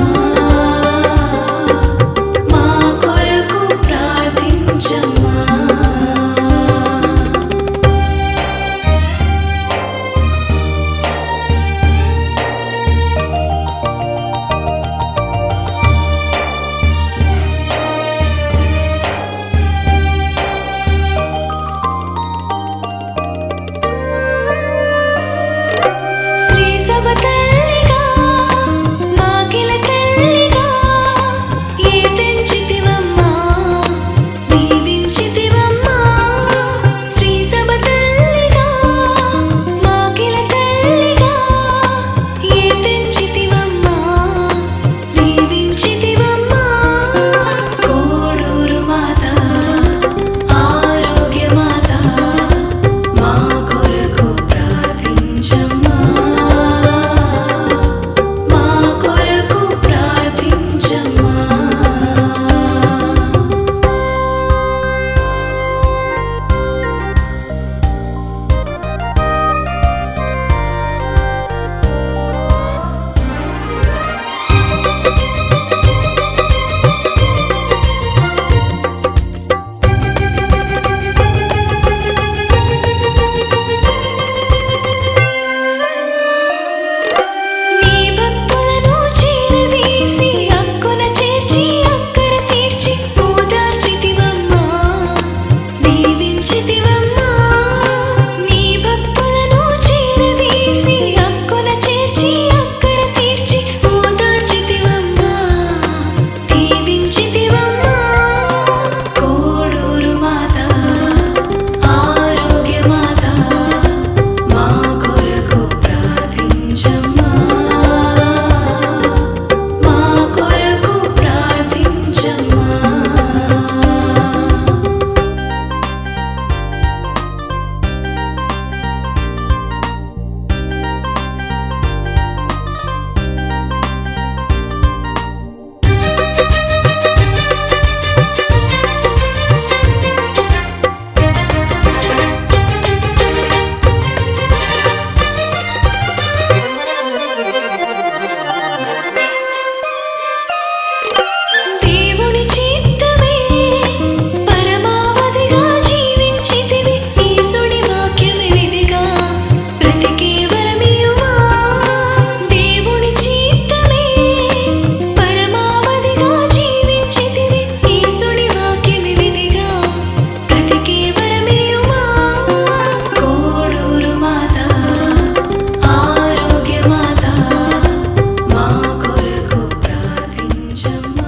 మా కొరకు ప్రార్థించమ్మా శ్రీ సభ తల్లిగా మాకిల తల్లిగా ఏ తెంచితివమ్మా దీవించితివమ్మా శ్రీ సభ తల్లిగా మాకిల తల్లిగా ఏ తెంచితివమ్మా దీవించితివమ్మా కోడూరు మాత ఆరోగ్య మాత మా కొరకు ప్రార్థించమ్మా మా కొరకు ప్రార్థించమ్మా నీ భక్తులను చేరదీసి అక్కున చేర్చి అక్కర తీర్చి ఓదార్చితివమ్మా దీవించితివమ్మా నీ భక్తులను చేరదీసి అక్కున చేర్చి అక్కర తీర్చి ఓదార్చితివమ్మా దీవించితివమ్మా కోడూరు మాత ఆరోగ్య మాత మా కొరకు ప్రార్థించమ్మా మా కొరకు ప్రార్థించమ్మా దేవుని చిత్తమే పరమావధిగా జీవించితివి యేసుని వాక్యమే విధిగా బ్రతికే వరమియుమా దేవుని చిత్తమే పరమావధిగా జీవించితివి యేసుని వాక్యమే విధిగా బ్రతికే వరమియుమా కోడూరు మాత ఆరోగ్య మాత మా కొరకు ప్రార్థించమ్మా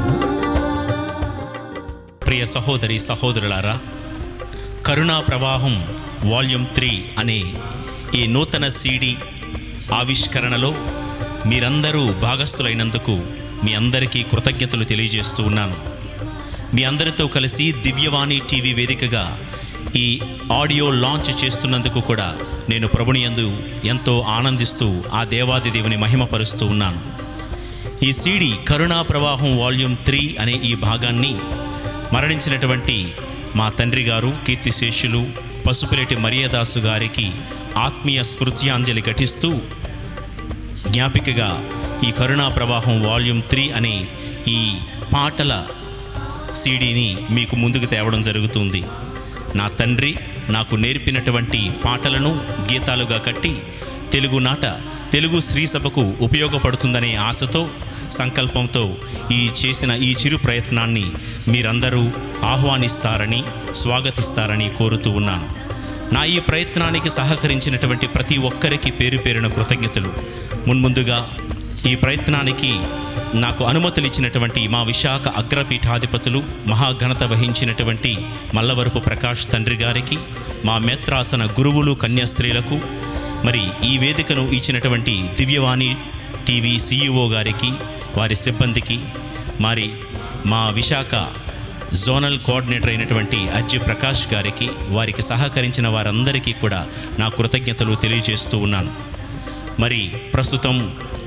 ప్రియ సహోదరి సహోదరులారా కరుణా ప్రవాహం వాల్యూమ్ త్రీ అనే ఈ నూతన సీడీ ఆవిష్కరణలో మీరందరూ భాగస్థులైనందుకు మీ అందరికీ కృతజ్ఞతలు తెలియజేస్తూ ఉన్నాను మీ అందరితో కలిసి దివ్యవాణి టీవీ వేదికగా ఈ ఆడియో లాంచ్ చేస్తున్నందుకు కూడా నేను ప్రభుని యందు ఎంతో ఆనందిస్తూ ఆ దేవాది దేవుని మహిమపరుస్తూ ఉన్నాను ఈ సీడీ కరుణా ప్రవాహం వాల్యూమ్ త్రీ అనే ఈ భాగాన్ని మరణించినటువంటి మా తండ్రి గారు కీర్తిశేషులు పసుపులేటి మరియదాసు గారికి ఆత్మీయ స్మృత్యాంజలి ఘటిస్తూ జ్ఞాపికగా ఈ కరుణా ప్రవాహం వాల్యూమ్ త్రీ అనే ఈ పాటల సీడీని మీకు ముందుకు తేవడం జరుగుతుంది నా తండ్రి నాకు నేర్పినటువంటి పాటలను గీతాలుగా కట్టి తెలుగు నాట తెలుగు శ్రీ సభకు ఉపయోగపడుతుందనే ఆశతో సంకల్పంతో ఈ చేసిన ఈ చిరు ప్రయత్నాన్ని మీరందరూ ఆహ్వానిస్తారని స్వాగతిస్తారని కోరుతూ ఉన్నాను నా ఈ ప్రయత్నానికి సహకరించినటువంటి ప్రతి ఒక్కరికి పేరు పేరున కృతజ్ఞతలు మున్ముందుగా ఈ ప్రయత్నానికి నాకు అనుమతులు ఇచ్చినటువంటి మా విశాఖ అగ్రపీఠాధిపతులు మహాఘనత వహించినటువంటి మల్లవరపు ప్రకాష్ తండ్రి గారికి మా మేత్రాసన గురువులు కన్యాస్త్రీలకు మరి ఈ వేదికను ఇచ్చినటువంటి దివ్యవాణి టీవీ సీఈఓ గారికి వారి సిబ్బందికి మరి మా విశాఖ జోనల్ కోఆర్డినేటర్ అయినటువంటి అజ్జి ప్రకాష్ గారికి వారికి సహకరించిన వారందరికీ కూడా నా కృతజ్ఞతలు తెలియజేస్తూ ఉన్నాను మరి ప్రస్తుతం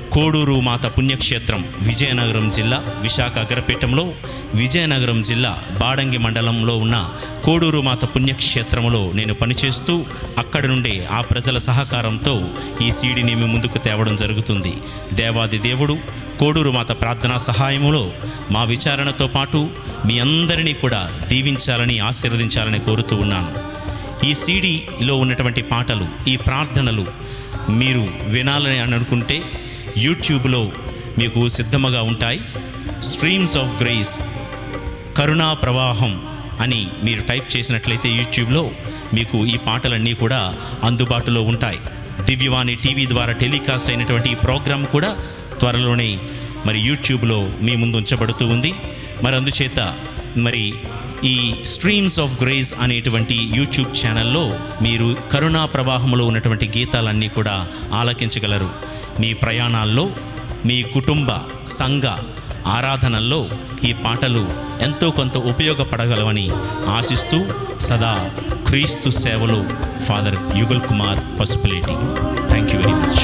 కోడూరు మాత పుణ్యక్షేత్రం విజయనగరం జిల్లా విశాఖ అగ్రపీఠంలో విజయనగరం జిల్లా బాడంగి మండలంలో ఉన్న కోడూరు మాత పుణ్యక్షేత్రంలో నేను పనిచేస్తూ అక్కడి నుండే ఆ ప్రజల సహకారంతో ఈ సీడీని మీ ముందుకు తేవడం జరుగుతుంది దేవాది దేవుడు కోడూరు మాత ప్రార్థనా సహాయములో మా విచారణతో పాటు మీ అందరినీ కూడా దీవించాలని ఆశీర్వదించాలని కోరుతూ ఉన్నాను ఈ సీడీలో ఉన్నటువంటి పాటలు ఈ ప్రార్థనలు మీరు వినాలని అని అనుకుంటే యూట్యూబ్లో మీకు సిద్ధముగా ఉంటాయి స్ట్రీమ్స్ ఆఫ్ గ్రేస్ కరుణా ప్రవాహం అని మీరు టైప్ చేసినట్లయితే యూట్యూబ్లో మీకు ఈ పాటలన్నీ కూడా అందుబాటులో ఉంటాయి దివ్యవాణి టీవీ ద్వారా టెలికాస్ట్ అయినటువంటి ఈ ప్రోగ్రాం కూడా త్వరలోనే మరి యూట్యూబ్లో మీ ముందు ఉంచబడుతూ ఉంది మరి అందుచేత మరి ఈ స్ట్రీమ్స్ ఆఫ్ గ్రేస్ అనేటువంటి యూట్యూబ్ ఛానల్లో మీరు కరుణా ప్రవాహంలో ఉన్నటువంటి గీతాలన్నీ కూడా ఆలకించగలరు మీ ప్రయాణాల్లో మీ కుటుంబ సంఘ ఆరాధనల్లో ఈ పాటలు ఎంతో కొంత ఉపయోగపడగలవని ఆశిస్తూ సదా క్రీస్తు సేవలో father Yugal Kumar Pasupuleti thank you very much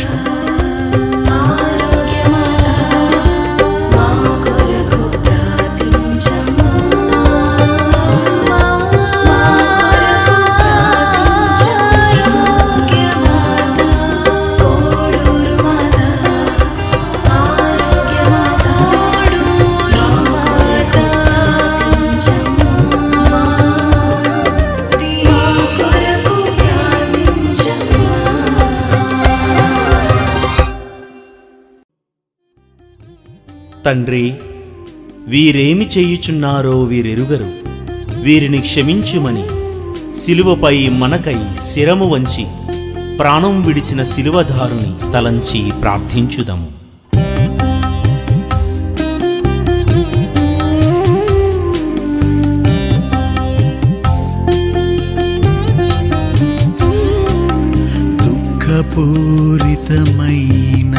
ఆరోగ్యమాత మా కొరకు ప్రార్థించమ్మా మా కొరకు ప్రార్థించు ఆరోగ్యమాత కోడూరు మాత ఆరోగ్యమాత కోడూరు మాత ప్రార్థించమ్మా నీ కొరకు ప్రార్థించమ్మా తండ్రి వీరేమి చేయుచున్నారో వీరెరుగరు వీరిని క్షమించుమని శిలువపై మనకై శిరము వంచి ప్రాణం విడిచిన శిలువధారుని తలంచి ప్రార్థించుదము దుఃఖపూరితమైన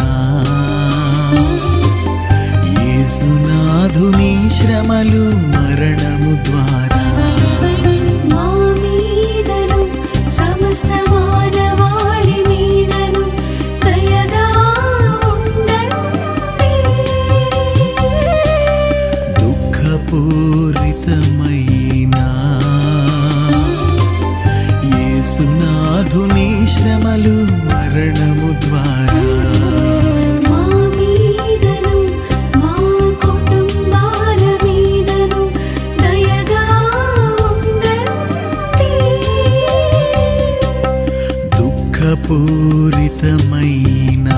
యేసునాథుని శ్రమలు మరణము ద్వారా మా మీదను సమస్త మానవాళి మీదను దయగా ఉండండి దుఃఖపూరితమైన యేసునాథుని శ్రమలు మరణము ద్వారా మా మీదను మా కుటుంబాల మీదను దయగా ఉండండి దుఃఖపూరితమైన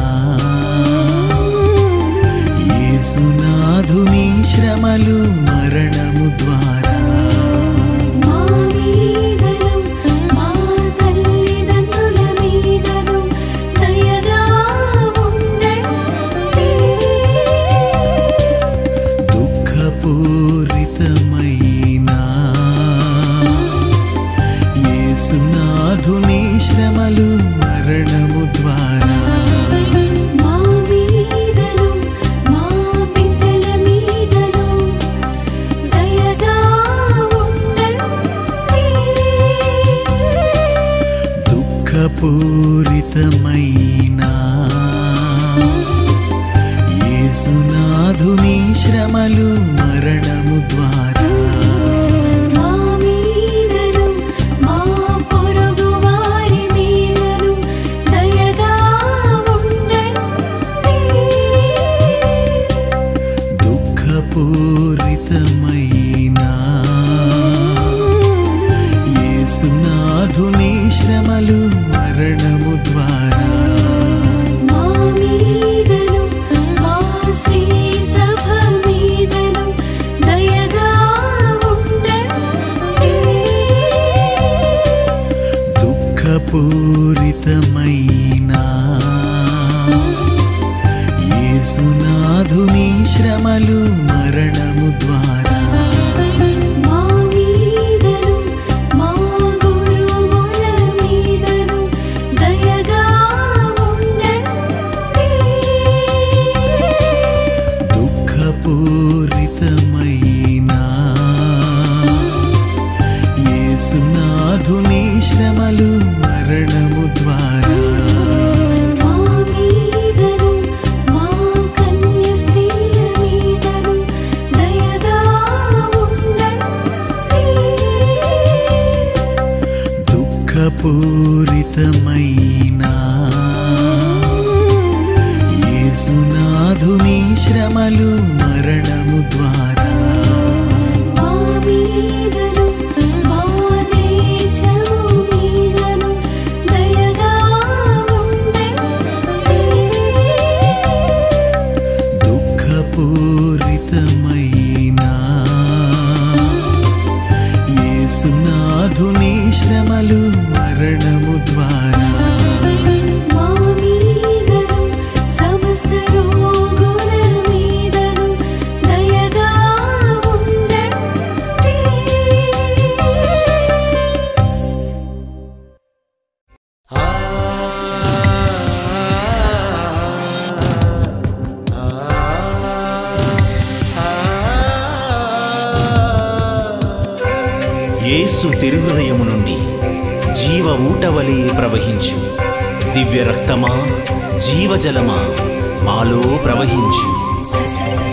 యేసునాథుని శ్రమలు మరణము ద్వారా మా మీదను మా తల్లిదండ్రుల మీదను దయగా ఉండండి దుఃఖపూరితమైన యేసునాథుని శ్రమలు మరణము ద్వారా మా మీదను మా బిడ్డల మీదను దయగా ఉండండి దుఃఖపూరితమైన యేసునాథుని శ్రమలు మరణము ద్వారా మా మీదను మా పొరుగు వారి మీదను దయగా ఉండండి దుఃఖపూరితమైన యేసునాథుని శ్రమలు మరణము ద్వారా మా మీదను మా శ్రీ సభ మీదను దయగా ఉండండి దుఃఖపూరితమైన యేసునాథుని శ్రమలు మరణము ద్వారా మా మీదను మా గురువుల మీదను దయగా ఉండండి దుఃఖపూరితమైన యేసునాథుని శ్రమలు మరణము ద్వారా మా మీదను మా యేసునాథుని శ్రమలు మరణము ద్వారా మా మీదను మా దేశము మీదను దయగా ఉండండి దుఃఖపూరితమైన యేసునాథుని శ్రమలు మరణము ద్వారా మా మీదను సమస్త రోగుల మీదను దయగా ఉండండి యేసు తిరుహృదయము నుండి జీవ ఊటవలి ప్రవహించు దివ్య రక్తమా జీవజలమా మాలో ప్రవహించు sa sa sa